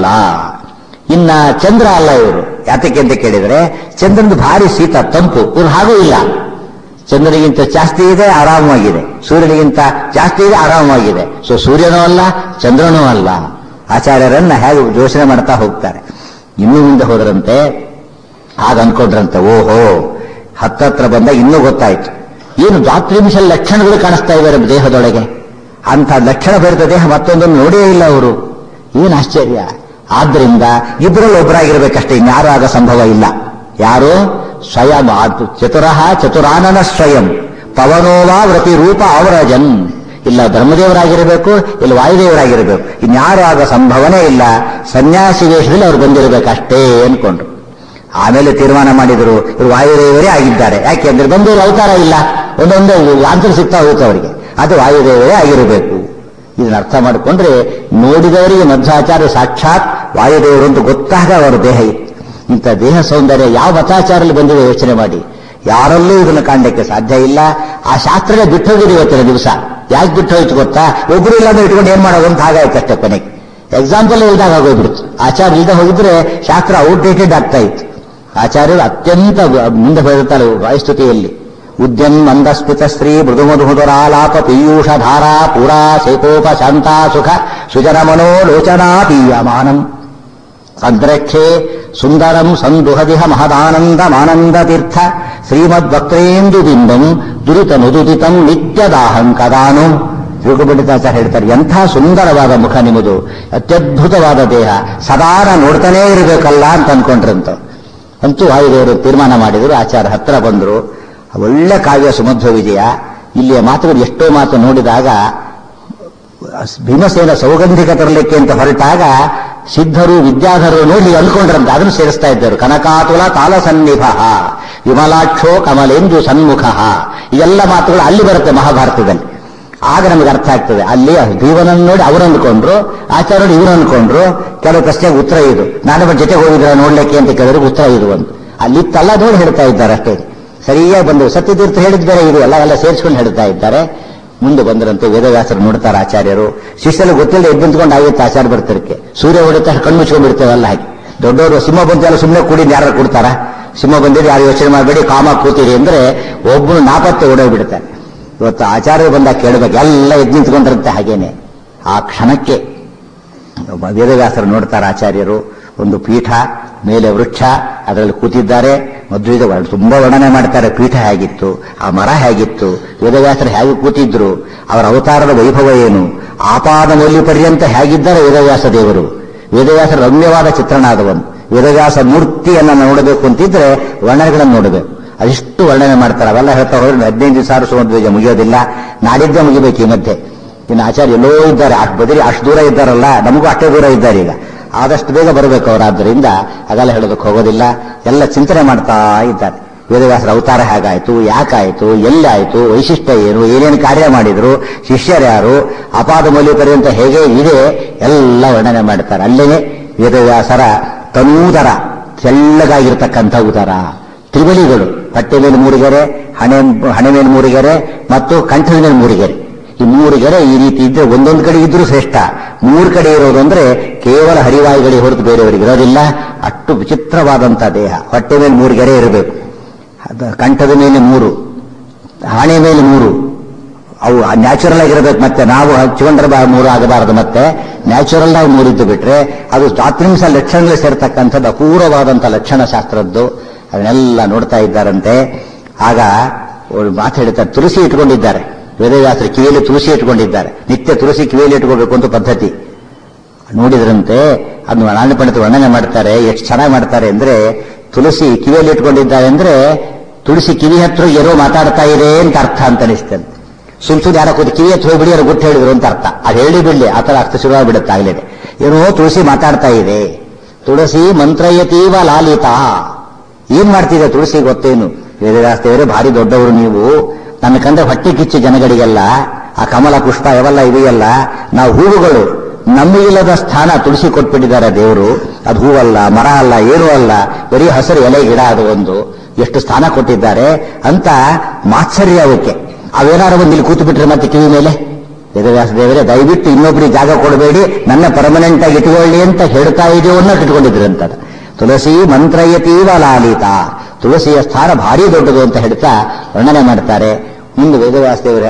ಇನ್ನ ಚಂದ್ರ ಅಲ್ಲ ಇವರು ಯಾತಕ್ಕೆ ಅಂತ ಕೇಳಿದ್ರೆ ಚಂದ್ರನ ಭಾರಿ ಶೀತ ತಂಪು ಇವ್ರು ಹಾಗೂ ಇಲ್ಲ ಚಂದ್ರನಿಗಿಂತ ಜಾಸ್ತಿ ಇದೆ ಆರಾಮವಾಗಿದೆ ಸೂರ್ಯನಿಗಿಂತ ಜಾಸ್ತಿ ಇದೆ ಆರಾಮವಾಗಿದೆ ಸೊ ಸೂರ್ಯನೂ ಅಲ್ಲ ಚಂದ್ರನೂ ಅಲ್ಲ ಆಚಾರ್ಯರನ್ನ ಹೇಗೆ ಯೋಚನೆ ಮಾಡ್ತಾ ಹೋಗ್ತಾರೆ ಇನ್ನೂ ಮುಂದೆ ಹೋದರಂತೆ ಆಗ ಅನ್ಕೊಂಡ್ರಂತೆ ಓಹೋ ಹತ್ತತ್ರ ಬಂದ ಇನ್ನೂ ಗೊತ್ತಾಯ್ತು ಏನು ದ್ವಾತ್ರಿಂಶ ಲಕ್ಷಣಗಳು ಕಾಣಿಸ್ತಾ ಇದ್ದಾರೆ ದೇಹದೊಳಗೆ ಅಂತ ಲಕ್ಷಣ ಭರಿತ ದೇಹ ಮತ್ತೊಂದನ್ನು ನೋಡೇ ಇಲ್ಲ ಅವರು ಏನು ಆಶ್ಚರ್ಯ ಆದ್ರಿಂದ ಇಬ್ಬರಲ್ಲಿ ಒಬ್ಬರಾಗಿರ್ಬೇಕಷ್ಟೇ ಇನ್ಯಾರು ಆಗ ಸಂಭವ ಇಲ್ಲ ಯಾರು ಸ್ವಯಂ ಆದ್- ಚತುರಃ ಚತುರಾನನ ಸ್ವಯಂ ಪವನೋವಾ ವೃತಿ ರೂಪ ಅವರಜನ್ ಇಲ್ಲ ಬ್ರಹ್ಮದೇವರಾಗಿರಬೇಕು ಇಲ್ಲ ವಾಯುದೇವರಾಗಿರಬೇಕು ಇನ್ಯಾರು ಆಗ ಸಂಭವನೇ ಇಲ್ಲ ಸನ್ಯಾಸಿ ವೇಷದಲ್ಲಿ ಅವ್ರು ಬಂದಿರಬೇಕು ಅಷ್ಟೇ ಅನ್ಕೊಂಡ್ರು ಆಮೇಲೆ ತೀರ್ಮಾನ ಮಾಡಿದರು ಇವರು ವಾಯುದೇವರೇ ಆಗಿದ್ದಾರೆ ಯಾಕೆಂದ್ರೆ ಬಂದವರು ಅವತಾರ ಇಲ್ಲ ಒಂದೊಂದೇ ಆನ್ಸರ್ ಸಿಗ್ತಾ ಹೋಗುತ್ತೆ ಅವರಿಗೆ ಅದು ವಾಯುದೇವರೇ ಆಗಿರಬೇಕು ಇದನ್ನ ಅರ್ಥ ಮಾಡಿಕೊಂಡ್ರೆ ನೋಡಿದವರಿಗೆ ಮಧ್ವಾಚಾರ್ಯ ಸಾಕ್ಷಾತ್ ವಾಯುದೇವರು ಅಂತ ಗೊತ್ತಾಗ ಅವರ ದೇಹ ಇತ್ತು ಇಂಥ ದೇಹ ಸೌಂದರ್ಯ ಯಾವ ಮತಾಚಾರಲ್ಲಿ ಬಂದಿದೆ ಯೋಚನೆ ಮಾಡಿ ಯಾರಲ್ಲೂ ಇದನ್ನು ಕಾಣಲಿಕ್ಕೆ ಸಾಧ್ಯ ಇಲ್ಲ ಆ ಶಾಸ್ತ್ರನೇ ಬಿಟ್ಟು ಹೋಗಿದೆ ಇವತ್ತಿನ ದಿವಸ ಯಾಕೆ ಬಿಟ್ಟು ಹೋಯ್ತು ಗೊತ್ತಾ ಒಬ್ರು ಇಲ್ಲಾಂದ್ರೆ ಇಟ್ಕೊಂಡು ಏನ್ ಮಾಡೋದು ಅಂತ ಹಾಗಾಯ್ತು ಅಷ್ಟೇ ಕೊನೆಗೆ ಎಕ್ಸಾಂಪಲ್ ಇಲ್ದಾಗ ಆಗೋಗ್ಬಿಡ್ತು ಆಚಾರ್ಯ ಇಲ್ಲದೆ ಹೋಗಿದ್ರೆ ಶಾಸ್ತ್ರ ಔಟ್ಡೇಟೆಡ್ ಆಗ್ತಾ ಇತ್ತು ಆಚಾರ್ಯರು ಅತ್ಯಂತ ಮುಂದೆ ಬೆಳೆಯುತ್ತಾರೆ ವಾಯುಸ್ತುತಿಯಲ್ಲಿ ಉದ್ಯನ್ ಮಂದಸ್ಮಿತ ಸ್ತ್ರೀ ಮೃದು ಮಧುಮಧುರಾಲಾಪ ಪೀಯೂಷ ಧಾರಾ ಪೂರಾ ಶೇಕೋಪ ಶಾಂತಾ ಸುಖ ಸುಜನ ಮನೋಲೋಚನಾ ಪೀಯಮಾನಂ ಅದ್ರಕ್ಷೆ ಸುಂದರಂ ಸಂದುಹದಿಹ ಮಹದಾನಂದಮಾನಂದ ತೀರ್ಥ ಶ್ರೀಮದ್ ವಕ್ರೇಂದು ಬಿಂಬಂ ದುರಿತ ನುದುದಿತಂ ನಿತ್ಯದಾಹಂ ಕದಾನು ತಿರುಗುಪಂಡಿತಾಚಾರ್ಯ ಹೇಳ್ತಾರೆ ಎಂಥ ಸುಂದರವಾದ ಮುಖ ನಿಮ್ಮದು ಅತ್ಯದ್ಭುತವಾದ ದೇಹ ಸದಾನ ನೋಡ್ತಾನೇ ಇರಬೇಕಲ್ಲ ಅಂತ ಅನ್ಕೊಂಡ್ರಂತ ಅಂತೂ ವಾಯುದೇವರು ತೀರ್ಮಾನ ಮಾಡಿದರು ಆಚಾರ ಹತ್ರ ಬಂದರು ಒಳ್ಳೆ ಕಾವ್ಯ ಸುಮಧ್ವ ವಿಜಯ ಇಲ್ಲಿಯ ಮಾತುಗಳು ಎಷ್ಟೋ ಮಾತು ನೋಡಿದಾಗ ಭೀಮಸೇನ ಸೌಗಂಧಿಕ ತರಲಿಕ್ಕೆ ಅಂತ ಹೊರಟಾಗ ಸಿದ್ಧರು ವಿದ್ಯಾಧರರು ನೋಡಿ ಅನ್ಕೊಂಡ್ರಂತೆ ಅದನ್ನು ಸೇರಿಸ್ತಾ ಇದ್ದರು ಕನಕಾತುಲ ತಾಲ ಸನ್ನಿಭ ವಿಮಲಾಕ್ಷೋ ಕಮಲೇಂದು ಸನ್ಮುಖ ಇದೆಲ್ಲ ಮಾತುಗಳು ಅಲ್ಲಿ ಬರುತ್ತೆ ಮಹಾಭಾರತದಲ್ಲಿ ಆಗ ನಮಗೆ ಅರ್ಥ ಆಗ್ತದೆ ಅಲ್ಲಿ ಜೀವನನ್ನು ನೋಡಿ ಅವರು ಅಂದ್ಕೊಂಡ್ರು ಆಚಾರ ನೋಡಿ ಇವರು ಅಂದ್ಕೊಂಡ್ರು ಕೆಲವು ಪ್ರಶ್ನೆಗೆ ಉತ್ತರ ಇದು ನಾನು ಜೊತೆಗೆ ಹೋಗಿದ್ರ ನೋಡ್ಲಿಕ್ಕೆ ಅಂತ ಕೇಳಿದ್ರೆ ಉತ್ತರ ಇದು ಒಂದು ಅಲ್ಲಿ ತಲ್ಲ ನೋಡಿ ಹೇಳ್ತಾ ಇದ್ದಾರೆ ಅಷ್ಟೇ ಸರಿಯಾಗಿ ಬಂದು ಸತ್ಯತೀರ್ಥ ಹೇಳಿದ ಬೇರೆ ಇದು ಎಲ್ಲ ಎಲ್ಲ ಸೇರಿಸ್ಕೊಂಡು ಹೇಳ್ತಾ ಇದ್ದಾರೆ ಮುಂದೆ ಬಂದರಂತೆ ವೇದವ್ಯಾಸರು ನೋಡ್ತಾರೆ ಆಚಾರ್ಯರು ಶಿಷ್ಯರು ಗೊತ್ತಿಲ್ಲದೆ ಎದ್ದು ನಿಂತ್ಕೊಂಡು ಆಗಿತ್ತು ಆಚಾರ್ಯ ಬರ್ತಿರಕ್ಕೆ ಸೂರ್ಯ ಹೊಡಿತಾ ಕಣ್ಣು ಮುಚ್ಕೊಂಡ್ಬಿಡ್ತೇವಲ್ಲ ಹಾಗೆ ದೊಡ್ಡವರು ಸಿಂಹ ಬಂತೆಲ್ಲ ಸುಮ್ಮನೆ ಕೂಡಿ ಯಾರು ಕೊಡ್ತಾರ ಸಿಂಹ ಬಂದಿರಿ ಯಾರು ಯೋಚನೆ ಮಾಡಬೇಡಿ ಕಾಮ ಕೂತೀರಿ ಅಂದ್ರೆ ಒಬ್ಬನು ನಾಪತ್ತೆ ಓಡೋಗ್ಬಿಡ್ತಾನೆ ಇವತ್ತು ಆಚಾರ್ಯರು ಬಂದಾಗ ಕೇಳಬೇಕು ಎಲ್ಲ ಎದ್ದು ನಿಂತ್ಕೊಂಡಿರುತ್ತೆ ಹಾಗೇನೆ ಆ ಕ್ಷಣಕ್ಕೆ ಒಬ್ಬ ವೇದವ್ಯಾಸರು ನೋಡ್ತಾರೆ ಆಚಾರ್ಯರು ಒಂದು ಪೀಠ ಮೇಲೆ ವೃಕ್ಷ ಅದರಲ್ಲಿ ಕೂತಿದ್ದಾರೆ ಮಧ್ವಿದ ತುಂಬಾ ವರ್ಣನೆ ಮಾಡ್ತಾರೆ ಪೀಠ ಹೇಗಿತ್ತು ಆ ಮರ ಹೇಗಿತ್ತು ವೇದವ್ಯಾಸರು ಹೇಗೆ ಕೂತಿದ್ರು ಅವರ ಅವತಾರದ ವೈಭವ ಏನು ಆಪಾದ ಮೌಲ್ಯ ಪರ್ಯಂತ ಹೇಗಿದ್ದಾರೆ ವೇದವ್ಯಾಸ ದೇವರು ವೇದವ್ಯಾಸರ ರಮ್ಯವಾದ ಚಿತ್ರಣ ಆದವನು ವೇದವ್ಯಾಸ ಮೂರ್ತಿಯನ್ನ ನೋಡಬೇಕು ಅಂತಿದ್ರೆ ವರ್ಣನೆಗಳನ್ನು ನೋಡಬೇಕು ಅದಿಷ್ಟು ವರ್ಣನೆ ಮಾಡ್ತಾರೆ ಅವೆಲ್ಲ ಹೇಳ್ತಾ ಹೋದ್ರೆ ಹದಿನೈದು ದಿವಸ ಸುಮಧ್ವಜ ಮುಗಿಯೋದಿಲ್ಲ ನಾಡಿದ್ದೇ ಮುಗಿಬೇಕು ಈ ಮಧ್ಯೆ ಇನ್ನು ಆಚಾರ್ಯ ಎಲ್ಲೋ ಇದ್ದಾರೆ ಅಷ್ಟು ಬದಲಿ ಅಷ್ಟು ದೂರ ಇದ್ದಾರಲ್ಲ ನಮಗೂ ಅಷ್ಟೇ ದೂರ ಇದ್ದಾರೆ ಈಗ ಆದಷ್ಟು ಬೇಗ ಬರಬೇಕು ಅವರಾದ್ದರಿಂದ ಅದೆಲ್ಲ ಹೇಳೋದಕ್ಕೆ ಹೋಗೋದಿಲ್ಲ ಎಲ್ಲ ಚಿಂತನೆ ಮಾಡ್ತಾ ಇದ್ದಾರೆ ವೇದವ್ಯಾಸರ ಅವತಾರ ಹೇಗಾಯ್ತು ಯಾಕಾಯ್ತು ಎಲ್ಲಾಯ್ತು ವೈಶಿಷ್ಟ್ಯ ಏನು ಏನೇನು ಕಾರ್ಯ ಮಾಡಿದ್ರು ಶಿಷ್ಯರ್ಯಾರು ಅಪಾದ ಮೌಲ್ಯ ಪರ್ಯಂತ ಹೇಗೆ ಇದೆ ಎಲ್ಲ ವರ್ಣನೆ ಮಾಡ್ತಾರೆ ಅಲ್ಲೇನೆ ವೇದವ್ಯಾಸರ ತನೂದರ ತೆಳ್ಳಗಾಗಿರ್ತಕ್ಕಂಥ ಉದರ ತ್ರಿಬಲಿಗಳು ಹೊಟ್ಟೆ ಮೇಲೆ ಮೂರುಗೆರೆ ಹಣೆ ಹಣೆ ಮೇಲೆ ಮೂರುಗೆರೆ ಮತ್ತು ಕಂಠದ ಮೇಲೆ ಮೂರುಗೆರೆ ಈ ಮೂರು ಗೆರೆ ಈ ರೀತಿ ಇದ್ರೆ ಒಂದೊಂದು ಕಡೆ ಇದ್ರೂ ಶ್ರೇಷ್ಠ ಮೂರು ಕಡೆ ಇರೋದು ಅಂದ್ರೆ ಕೇವಲ ಹರಿವಾಯುಗಳಿಗೆ ಹೊರತು ಬೇರೆಯವರಿಗೆ ಇರೋದಿಲ್ಲ ಅಷ್ಟು ವಿಚಿತ್ರವಾದಂಥ ದೇಹ ಹೊಟ್ಟೆ ಮೇಲೆ ಮೂರು ಗೆರೆ ಇರಬೇಕು ಕಂಠದ ಮೇಲೆ ಮೂರು ಹಣೆ ಮೇಲೆ ಮೂರು ಅವು ನ್ಯಾಚುರಲ್ ಆಗಿರಬೇಕು ಮತ್ತೆ ನಾವು ಹಚ್ಕೊಂಡ್ರೆ ಬಾ- ಮೂರು ಆಗಬಾರದು ಮತ್ತೆ ನ್ಯಾಚುರಲ್ ಆಗಿ ಮೂರಿದ್ದು ಬಿಟ್ರೆ ಅದು ದ್ವಾತ್ರಿಂಶ ಲಕ್ಷಣಗಳು ಸೇರ್ತಕ್ಕಂಥದ್ದು ಅಪೂರ್ವವಾದಂಥ ಲಕ್ಷಣ ಶಾಸ್ತ್ರದ್ದು ಅದನ್ನೆಲ್ಲ ನೋಡ್ತಾ ಇದ್ದಾರಂತೆ ಆಗ ಅವ್ರು ಮಾತು ಹೇಳ್ತಾರೆ ತುಳಸಿ ಇಟ್ಕೊಂಡಿದ್ದಾರೆ ವೇದವ್ಯಾಸರು ಕಿವಿಯಲ್ಲಿ ತುಳಸಿ ಇಟ್ಕೊಂಡಿದ್ದಾರೆ ನಿತ್ಯ ತುಳಸಿ ಕಿವಿಯಲ್ಲಿ ಇಟ್ಕೋಬೇಕು ಅಂತ ಪದ್ಧತಿ ನೋಡಿದ್ರಂತೆ ಅದನ್ನು ನಾಣ್ಯ ಪಂಡಿತ ವರ್ಣನೆ ಮಾಡ್ತಾರೆ ಎಷ್ಟು ಚೆನ್ನಾಗಿ ಮಾಡ್ತಾರೆ ಅಂದ್ರೆ ತುಳಸಿ ಕಿವಿಯಲ್ಲಿ ಇಟ್ಕೊಂಡಿದ್ದಾರೆ ಅಂದ್ರೆ ತುಳಸಿ ಕಿವಿ ಹತ್ರ ಏನೋ ಮಾತಾಡ್ತಾ ಇದೆ ಅಂತ ಅರ್ಥ ಅಂತ ಅನಿಸ್ತದೆ ಸುಮ್ ಸುಮ್ಮನೆ ಯಾರ ಕೂತು ಕಿವಿ ಹತ್ರ ಹೋಗ್ಬಿಡಿ ಅವ್ರು ಗುಟ್ಟು ಹೇಳಿದ್ರು ಅಂತ ಅರ್ಥ ಅದು ಹೇಳಿ ಬಿಡ್ಲಿ ಆ ಥರ ಅರ್ಥ ಶುರುವಾಗ್ಬಿಡುತ್ತೆ ಆಗ್ಲೇ ಏನೋ ತುಳಸಿ ಮಾತಾಡ್ತಾ ಇದೆ ತುಳಸಿ ಮಂತ್ರಯತೀವ ಲಾಲಿತಾ ಏನ್ ಮಾಡ್ತಿದೆ ತುಳಸಿ ಗೊತ್ತೇನು ವೇದವ್ಯಾಸ ದೇವರೇ ಭಾರಿ ದೊಡ್ಡವರು ನೀವು ನನ್ನ ಕಂಡ್ರೆ ಹೊಟ್ಟೆ ಕಿಚ್ಚು ಜನಗಳಿಗೆಲ್ಲ ಆ ಕಮಲ ಪುಷ್ಪ ಯಾವೆಲ್ಲ ಇದೆಯಲ್ಲ ನಾವು ಹೂವುಗಳು ನಮಗಿಲ್ಲದ ಸ್ಥಾನ ತುಳಸಿ ಕೊಟ್ಬಿಟ್ಟಿದ್ದಾರೆ ದೇವರು ಅದು ಹೂವಲ್ಲ ಮರ ಅಲ್ಲ ಏನೂ ಅಲ್ಲ ಬರೀ ಹಸಿರು ಎಲೆ ಗಿಡ ಅದು ಒಂದು ಎಷ್ಟು ಸ್ಥಾನ ಕೊಟ್ಟಿದ್ದಾರೆ ಅಂತ ಮಾತ್ಸರ್ಯ ಅವಕ್ಕೆ ಅವೇನಾರು ಒಂದು ಇಲ್ಲಿ ಕೂತು ಬಿಟ್ರೆ ಮತ್ತೆ ಕಿವಿ ಮೇಲೆ ವೇದವ್ಯಾಸ ದೇವರೇ ದಯವಿಟ್ಟು ಇನ್ನೊಬ್ಬರಿಗೆ ಜಾಗ ಕೊಡಬೇಡಿ ನನ್ನ ಪರ್ಮನೆಂಟ್ ಆಗಿ ಇಟ್ಕೊಳ್ಳಿ ಅಂತ ಹೇಳ್ತಾ ಇದೆಯೋ ಅನ್ನೋದು ಇಟ್ಕೊಂಡಿದ್ರಂತ ತುಳಸಿ ಮಂತ್ರಯತೀವ ಲಾಲಿತ ತುಳಸಿಯ ಸ್ಥಾನ ಭಾರಿ ದೊಡ್ಡದು ಅಂತ ಹೇಳ್ತಾ ವರ್ಣನೆ ಮಾಡ್ತಾರೆ ಮುಂದೆ ವೇದವ್ಯಾಸ ದೇವರ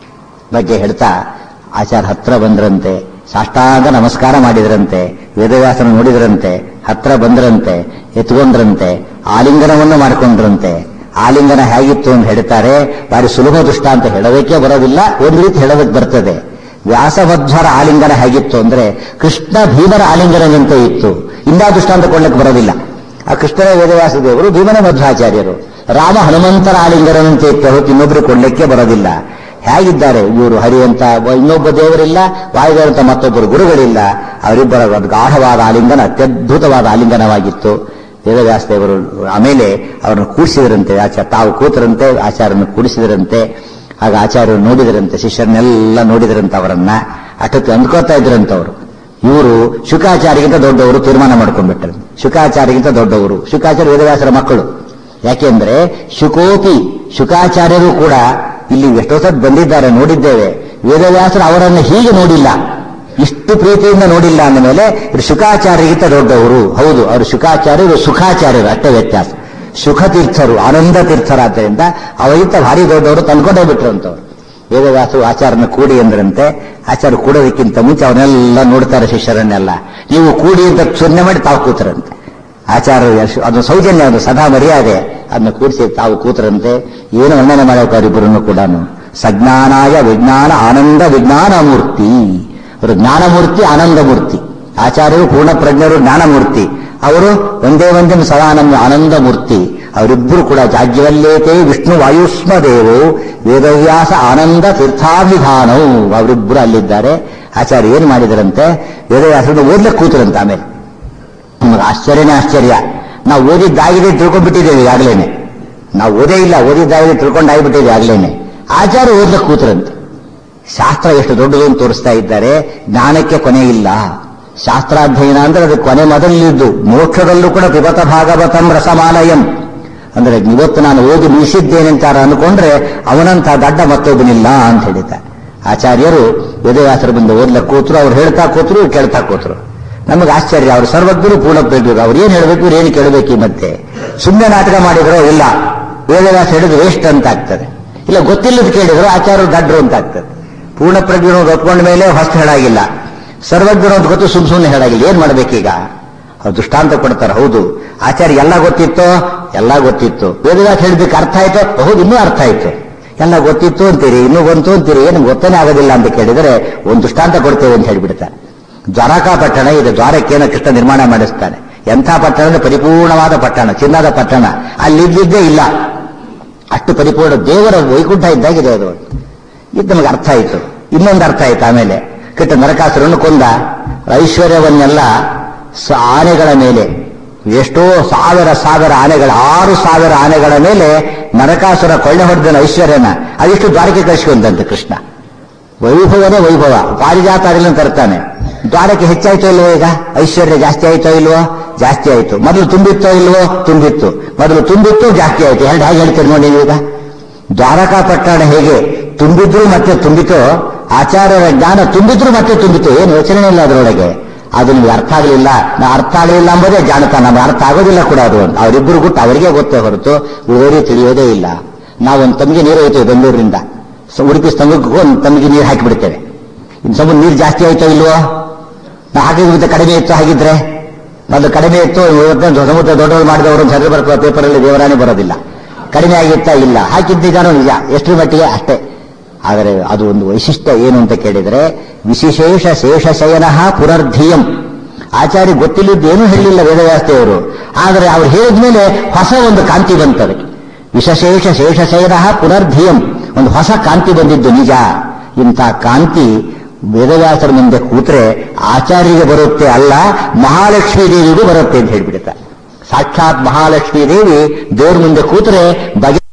ಬಗ್ಗೆ ಹೇಳ್ತಾ ಆಚಾರ ಹತ್ರ ಬಂದ್ರಂತೆ ಸಾಷ್ಟಾಂಗ ನಮಸ್ಕಾರ ಮಾಡಿದ್ರಂತೆ ವೇದವ್ಯಾಸನ ನೋಡಿದ್ರಂತೆ ಹತ್ರ ಬಂದ್ರಂತೆ ಎತ್ಕೊಂಡ್ರಂತೆ ಆಲಿಂಗನವನ್ನು ಮಾಡಿಕೊಂಡ್ರಂತೆ ಆಲಿಂಗನ ಹೇಗಿತ್ತು ಅಂತ ಹೇಳ್ತಾರೆ ಬಾರಿ ಸುಲಭ ದುಷ್ಟ ಅಂತ ಹೇಳೋದಕ್ಕೆ ಬರೋದಿಲ್ಲ ಒಂದು ರೀತಿ ಹೇಳೋದಕ್ಕೆ ಬರ್ತದೆ ವ್ಯಾಸಮಧ್ವರ ಆಲಿಂಗನ ಹೇಗಿತ್ತು ಅಂದ್ರೆ ಕೃಷ್ಣ ಭೀಮರ ಆಲಿಂಗನದಂತೆ ಇತ್ತು ಇಂದಾ ದೃಷ್ಟಾಂತ ಕೊಡ್ಲಿಕ್ಕೆ ಬರೋದಿಲ್ಲ ಆ ಕೃಷ್ಣನ ವೇದವ್ಯಾಸ ದೇವರು ಭೀಮನ ಮಧ್ವಾಚಾರ್ಯರು ರಾಮ ಹನುಮಂತರ ಆಲಿಂಗನಂತೆ ಇತ್ತು ಹೊರತು ಇನ್ನೊಬ್ರು ಕೊಡ್ಲಿಕ್ಕೆ ಬರೋದಿಲ್ಲ ಹೇಗಿದ್ದಾರೆ ಇವರು ಹರಿ ಅಂತ ಇನ್ನೊಬ್ಬ ದೇವರಿಲ್ಲ ವಾಯುದೇವ ಅಂತ ಮತ್ತೊಬ್ಬರು ಗುರುಗಳಿಲ್ಲ ಅವರಿಬ್ಬರ ಒಂದು ಗಾಢವಾದ ಆಲಿಂಗನ ಅತ್ಯದ್ಭುತವಾದ ಆಲಿಂಗನವಾಗಿತ್ತು ವೇದವ್ಯಾಸ ದೇವರು ಆಮೇಲೆ ಅವರನ್ನು ಕೂಡಿಸಿದರಂತೆ ಆಚಾರ ತಾವು ಕೂತರಂತೆ ಆಚಾರ್ಯನ ಕೂಡಿಸಿದರಂತೆ ಆಗ ಆಚಾರ್ಯರು ನೋಡಿದರಂತೆ ಶಿಷ್ಯರನ್ನೆಲ್ಲ ನೋಡಿದರಂತೆ ಅವರನ್ನ ಅಷ್ಟೊತ್ತು ಅಂದ್ಕೋತಾ ಇದ್ರಂತೆ ಅವರು ಇವರು ಶುಕಾಚಾರ್ಯಗಿಂತ ದೊಡ್ಡವರು ತೀರ್ಮಾನ ಮಾಡ್ಕೊಂಡ್ಬಿಟ್ಟರು ಶುಕಾಚಾರ್ಯಗಿಂತ ದೊಡ್ಡವರು ಶುಕಾಚಾರ್ಯ ವೇದವ್ಯಾಸರ ಮಕ್ಕಳು ಯಾಕೆಂದ್ರೆ ಶುಕೋಪಿ ಶುಕಾಚಾರ್ಯರು ಕೂಡ ಇಲ್ಲಿ ಎಷ್ಟೋ ಸತ್ ಬಂದಿದ್ದಾರೆ ನೋಡಿದ್ದೇವೆ ವೇದವ್ಯಾಸರು ಅವರನ್ನು ಹೀಗೆ ನೋಡಿಲ್ಲ ಇಷ್ಟು ಪ್ರೀತಿಯಿಂದ ನೋಡಿಲ್ಲ ಅಂದ ಮೇಲೆ ಇವರು ಶುಕಾಚಾರ್ಯಗಿಂತ ದೊಡ್ಡವರು ಹೌದು ಅವರು ಶುಕಾಚಾರ್ಯರು ಸುಖಾಚಾರ್ಯರು ಅಷ್ಟೇ ವ್ಯತ್ಯಾಸ ಸುಖ ತೀರ್ಥರು ಆನಂದ ತೀರ್ಥರಾದ್ದರಿಂದ ಅವರಿಗಿಂತ ಭಾರಿ ದೊಡ್ಡವರು ತಂದ್ಕೊಂಡೇ ಬಿಟ್ರಂತವ್ರು ವೇದವ್ಯಾಸರು ಆಚಾರನ ಕೂಡಿ ಎಂದ್ರಂತೆ ಆಚಾರ ಕೂಡೋದಕ್ಕಿಂತ ಮುಂಚೆ ಅವನ್ನೆಲ್ಲ ನೋಡ್ತಾರೆ ಶಿಷ್ಯರನ್ನೆಲ್ಲ ನೀವು ಕೂಡಿ ಅಂತ ಸೊನ್ನೆ ಮಾಡಿ ತಾವು ಕೂತರಂತೆ ಆಚಾರ್ಯ ಅದು ಸೌಜನ್ಯ ಅದು ಸದಾ ಮರ್ಯಾದೆ ಅದನ್ನ ಕೂಡಿಸಿ ತಾವು ಕೂತರಂತೆ ಏನು ವರ್ಣನೆ ಮಾಡಬೇಕು ಅವರಿಬ್ಬರನ್ನು ಕೂಡ ಸಜ್ಞಾನಾಯ ವಿಜ್ಞಾನ ಆನಂದ ವಿಜ್ಞಾನ ಮೂರ್ತಿ ಅವರು ಜ್ಞಾನಮೂರ್ತಿ ಆನಂದ ಮೂರ್ತಿ ಆಚಾರ್ಯರು ಪೂರ್ಣ ಪ್ರಜ್ಞರು ಜ್ಞಾನಮೂರ್ತಿ ಅವರು ಒಂದೇ ಒಂದೇ ಸದಾನಂದ ಆನಂದ ಮೂರ್ತಿ ಅವರಿಬ್ಬರು ಕೂಡ ಜಾಗ್ಯವಲ್ಲೇತೆ ವಿಷ್ಣು ವಾಯುಷ್ಮ ದೇವು ವೇದವ್ಯಾಸ ಆನಂದ ತೀರ್ಥಾಭಿಧಾನವು ಅವರಿಬ್ಬರು ಅಲ್ಲಿದ್ದಾರೆ ಆಚಾರ್ಯ ಏನು ಮಾಡಿದರಂತೆ ವೇದವ್ಯಾಸರನ್ನು ಓದ್ಲಿಕ್ಕೆ ಕೂತರಂತೆ ಆಮೇಲೆ ನಮಗೆ ಆಶ್ಚರ್ಯನೇ ಆಶ್ಚರ್ಯ ನಾವು ಓದಿದ್ದಾಗಿದೆ ತಿಳ್ಕೊಂಡ್ಬಿಟ್ಟಿದ್ದೇವೆ ಈಗಾಗಲೇನೆ ನಾವು ಓದೇ ಇಲ್ಲ ಓದಿದ್ದಾಗಿದೆ ತಿಳ್ಕೊಂಡಾಗ್ಬಿಟ್ಟಿದೆ ಆಗ್ಲೇನೆ ಆಚಾರ್ಯ ಓದ್ಲಿಕ್ಕೆ ಕೂತರಂತೆ ಶಾಸ್ತ್ರ ಎಷ್ಟು ದೊಡ್ಡದು ಅಂತ ತೋರಿಸ್ತಾ ಇದ್ದಾರೆ ಜ್ಞಾನಕ್ಕೆ ಕೊನೆ ಇಲ್ಲ ಶಾಸ್ತ್ರಾಧ್ಯಯನ ಅಂದ್ರೆ ಅದು ಕೊನೆ ಮೊದಲಿದ್ದು ಮೋಕ್ಷದಲ್ಲೂ ಕೂಡ ಪಿಬತ ಭಾಗವತಂ ರಸಮಾಲಯಂ ಅಂದ್ರೆ ಇವತ್ತು ನಾನು ಓದಿ ಮುಗಿಸಿದ್ದೇನೆ ಅಂತ ಅನ್ಕೊಂಡ್ರೆ ಅವನಂತ ದಡ್ಡ ಮತ್ತೊಬ್ಬನಿಲ್ಲ ಅಂತ ಹೇಳಿದ್ದ ಆಚಾರ್ಯರು ವೇದವ್ಯಾಸರ ಬಂದು ಓದ್ಲ ಕೂತ್ರು ಅವ್ರು ಹೇಳ್ತಾ ಕೂತ್ರು ಕೇಳ್ತಾ ಕೂತ್ರು ನಮಗೆ ಆಶ್ಚರ್ಯ ಅವರು ಸರ್ವಜ್ಞರು ಪೂರ್ಣ ಬೇಕಿದ್ರು ಅವ್ರು ಏನ್ ಹೇಳಬೇಕು ಇವ್ರು ಏನು ಕೇಳಬೇಕು ಈ ಮತ್ತೆ ಸುಮ್ಮನೆ ನಾಟಕ ಮಾಡಿದ್ರೋ ಇಲ್ಲ ವೇದವ್ಯಾಸ ಹೇಳಿದ್ರು ವೇಸ್ಟ್ ಅಂತ ಆಗ್ತದೆ ಇಲ್ಲ ಗೊತ್ತಿಲ್ಲದ ಕೇಳಿದ್ರು ಆಚಾರ್ಯರು ದಡ್ರು ಅಂತ ಆಗ್ತದೆ ಪೂರ್ಣ ಪ್ರಜ್ಞರು ಒಪ್ಕೊಂಡ ಮೇಲೆ ಹೊಸ್ತು ಹೇಳಾಗಿಲ್ಲ ಸರ್ವಜ್ಞರು ಅಂತ ಗೊತ್ತು ಸುಮ್ ಸುಮ್ಮನೆ ಹೇಳಾಗಿಲ್ಲ ಏನ್ ಮಾಡ್ಬೇಕೀಗ ಅವ್ರು ದೃಷ್ಟಾಂತ ಕೊಡ್ತಾರೆ ಹೌದು ಆಚಾರ್ಯ ಎಲ್ಲ ಗೊತ್ತಿತ್ತೋ ಎಲ್ಲ ಗೊತ್ತಿತ್ತು ವೇದವ್ಯಾಸ ಹೇಳಿದ್ದಕ್ಕೆ ಅರ್ಥ ಆಯ್ತು ಹೌದು ಇನ್ನೂ ಅರ್ಥ ಆಯ್ತು ಎಲ್ಲ ಗೊತ್ತಿತ್ತು ಅಂತೀರಿ ಇನ್ನೂ ಬಂತು ಅಂತೀರಿ ಏನು ಗೊತ್ತನೇ ಆಗೋದಿಲ್ಲ ಅಂತ ಕೇಳಿದರೆ ಒಂದು ದೃಷ್ಟಾಂತ ಕೊಡ್ತೇವೆ ಅಂತ ಹೇಳಿಬಿಡ್ತಾರೆ ದ್ವಾರಕಾ ಪಟ್ಟಣ ಇದೆ ದ್ವಾರಕೇನ ಕೃಷ್ಣ ನಿರ್ಮಾಣ ಮಾಡಿಸ್ತಾನೆ ಎಂಥ ಪಟ್ಟಣ ಅಂದ್ರೆ ಪರಿಪೂರ್ಣವಾದ ಪಟ್ಟಣ ಚಿನ್ನದ ಪಟ್ಟಣ ಅಲ್ಲಿದ್ದಿದ್ದೇ ಇಲ್ಲ ಅಷ್ಟು ಪರಿಪೂರ್ಣ ದೇವರ ವೈಕುಂಠ ಇದ್ದಾಗಿದೆ ಅದು ಇದು ನಮಗೆ ಅರ್ಥ ಆಯಿತು ಇನ್ನೊಂದು ಅರ್ಥ ಆಯ್ತು ಆಮೇಲೆ ಕೃಷ್ಣ ನರಕಾಸುರನ್ನು ಕೊಂದ ಐಶ್ವರ್ಯವನ್ನೆಲ್ಲ ಸ- ಆನೆಗಳ ಮೇಲೆ ಎಷ್ಟೋ ಸಾವಿರ ಸಾವಿರ ಆನೆಗಳ ಆರು ಸಾವಿರ ಆನೆಗಳ ಮೇಲೆ ನರಕಾಸುರ ಕೊಳ್ಳೆ ಹೊಡೆದನ ಐಶ್ವರ್ಯನ ಅದಿಷ್ಟು ದ್ವಾರಕೆ ಕಳಿಸ್ಕೊಂಡಂತೆ ಕೃಷ್ಣ ವೈಭವನೇ ವೈಭವ ಪಾರಿಜಾತ ಅರಿಲ್ಲ ತರ್ತಾನೆ ದ್ವಾರಕ್ಕೆ ಹೆಚ್ಚಾಯ್ತೋ ಇಲ್ವೋ ಈಗ ಐಶ್ವರ್ಯ ಜಾಸ್ತಿ ಆಯ್ತೋ ಇಲ್ವೋ ಜಾಸ್ತಿ ಆಯ್ತು ಮೊದಲು ತುಂಬಿತ್ತೋ ಇಲ್ವೋ ತುಂಬಿತ್ತು ಮೊದಲು ತುಂಬಿತ್ತು ಜಾಸ್ತಿ ಆಯ್ತು ಎರಡು ಹೇಗೆ ಹೇಳ್ತೀರಿ ನೋಡಿ ಈಗ ದ್ವಾರಕಾ ಪಟ್ಟಣ ಹೇಗೆ ತುಂಬಿದ್ರು ಮತ್ತೆ ತುಂಬಿತೋ ಆಚಾರ್ಯರ ಜ್ಞಾನ ತುಂಬಿದ್ರು ಮತ್ತೆ ತುಂಬಿತು ಏನು ಯೋಚನೆ ಇಲ್ಲ ಅದರೊಳಗೆ ಅದು ನಿಮ್ಗೆ ಅರ್ಥ ಆಗಲಿಲ್ಲ ನಾ ಅರ್ಥ ಆಗಲಿಲ್ಲ ಎಂಬುದೇ ಜಾಣತನ ನಮ್ಗೆ ಅರ್ಥ ಆಗೋದಿಲ್ಲ ಕೂಡ ಅದು ಅಂತ ಅವರಿಬ್ಬರು ಗುಟ್ಟು ಅವರಿಗೆ ಗೊತ್ತೇ ಹೊರತು ಉಳಿದವರಿಗೆ ತಿಳಿಯೋದೇ ಇಲ್ಲ ನಾವೊಂದು ತಮಗೆ ನೀರು ಹೋಯ್ತೇವೆ ಬೆಂಗಳೂರಿನಿಂದ ಸೊ ಉಡುಪಿ ಸ್ತಂಭಕ್ಕೂ ಒಂದು ತಮಗೆ ನೀರು ಹಾಕಿಬಿಡ್ತೇವೆ ಇನ್ನು ಸ್ವಲ್ಪ ನೀರು ಜಾಸ್ತಿ ಆಯ್ತೋ ಇಲ್ವೋ ನಾ ಹಾಕಿದ್ರೆ ಕಡಿಮೆ ಇತ್ತು ಹಾಗಿದ್ರೆ ಮೊದಲು ಕಡಿಮೆ ಇತ್ತು ಇವತ್ತು ಸಮುದ್ರ ದೊಡ್ಡವರು ಮಾಡಿದವರು ಒಂದು ಸರಿ ಬರ್ತದೆ ಪೇಪರಲ್ಲಿ ದೇವರಾನೇ ಬರೋದಿಲ್ಲ ಕಡಿಮೆ ಆಗಿತ್ತಾ ಇಲ್ಲ ಹಾಕಿದ್ದಿದ್ದಾನೋ ನಿಜ ಎಷ್ಟರ ಮಟ್ಟಿಗೆ ಅಷ್ಟೇ ಆದರೆ ಅದು ಒಂದು ವೈಶಿಷ್ಟ್ಯ ಏನು ಅಂತ ಕೇಳಿದರೆ ವಿಶೇಷ ಶೇಷಶಯನ ಪುನರ್ಧಿಯಂ ಆಚಾರ್ಯ ಗೊತ್ತಿಲ್ಲದ್ದು ಏನೂ ಹೇಳಲಿಲ್ಲ ವೇದವ್ಯಾಸದೇವರು ಆದರೆ ಅವ್ರು ಹೇಳಿದ ಮೇಲೆ ಹೊಸ ಒಂದು ಕಾಂತಿ ಬಂತದಕ್ಕೆ ವಿಶೇಷ ಶೇಷಶಯನ ಪುನರ್ಧಿಯಂ ಒಂದು ಹೊಸ ಕಾಂತಿ ಬಂದಿದ್ದು ನಿಜ ಇಂಥ ಕಾಂತಿ ವೇದವ್ಯಾಸರ ಮುಂದೆ ಕೂತ್ರೆ ಆಚಾರ್ಯರಿಗೆ ಬರುತ್ತೆ ಅಲ್ಲ ಮಹಾಲಕ್ಷ್ಮೀ ದೇವಿಗೂ ಬರುತ್ತೆ ಅಂತ ಹೇಳ್ಬಿಡುತ್ತೆ ಸಾಕ್ಷಾತ್ ಮಹಾಲಕ್ಷ್ಮೀ ದೇವಿ ದೇವ್ರ ಮುಂದೆ ಕೂತ್ರೆ ಬಗೆ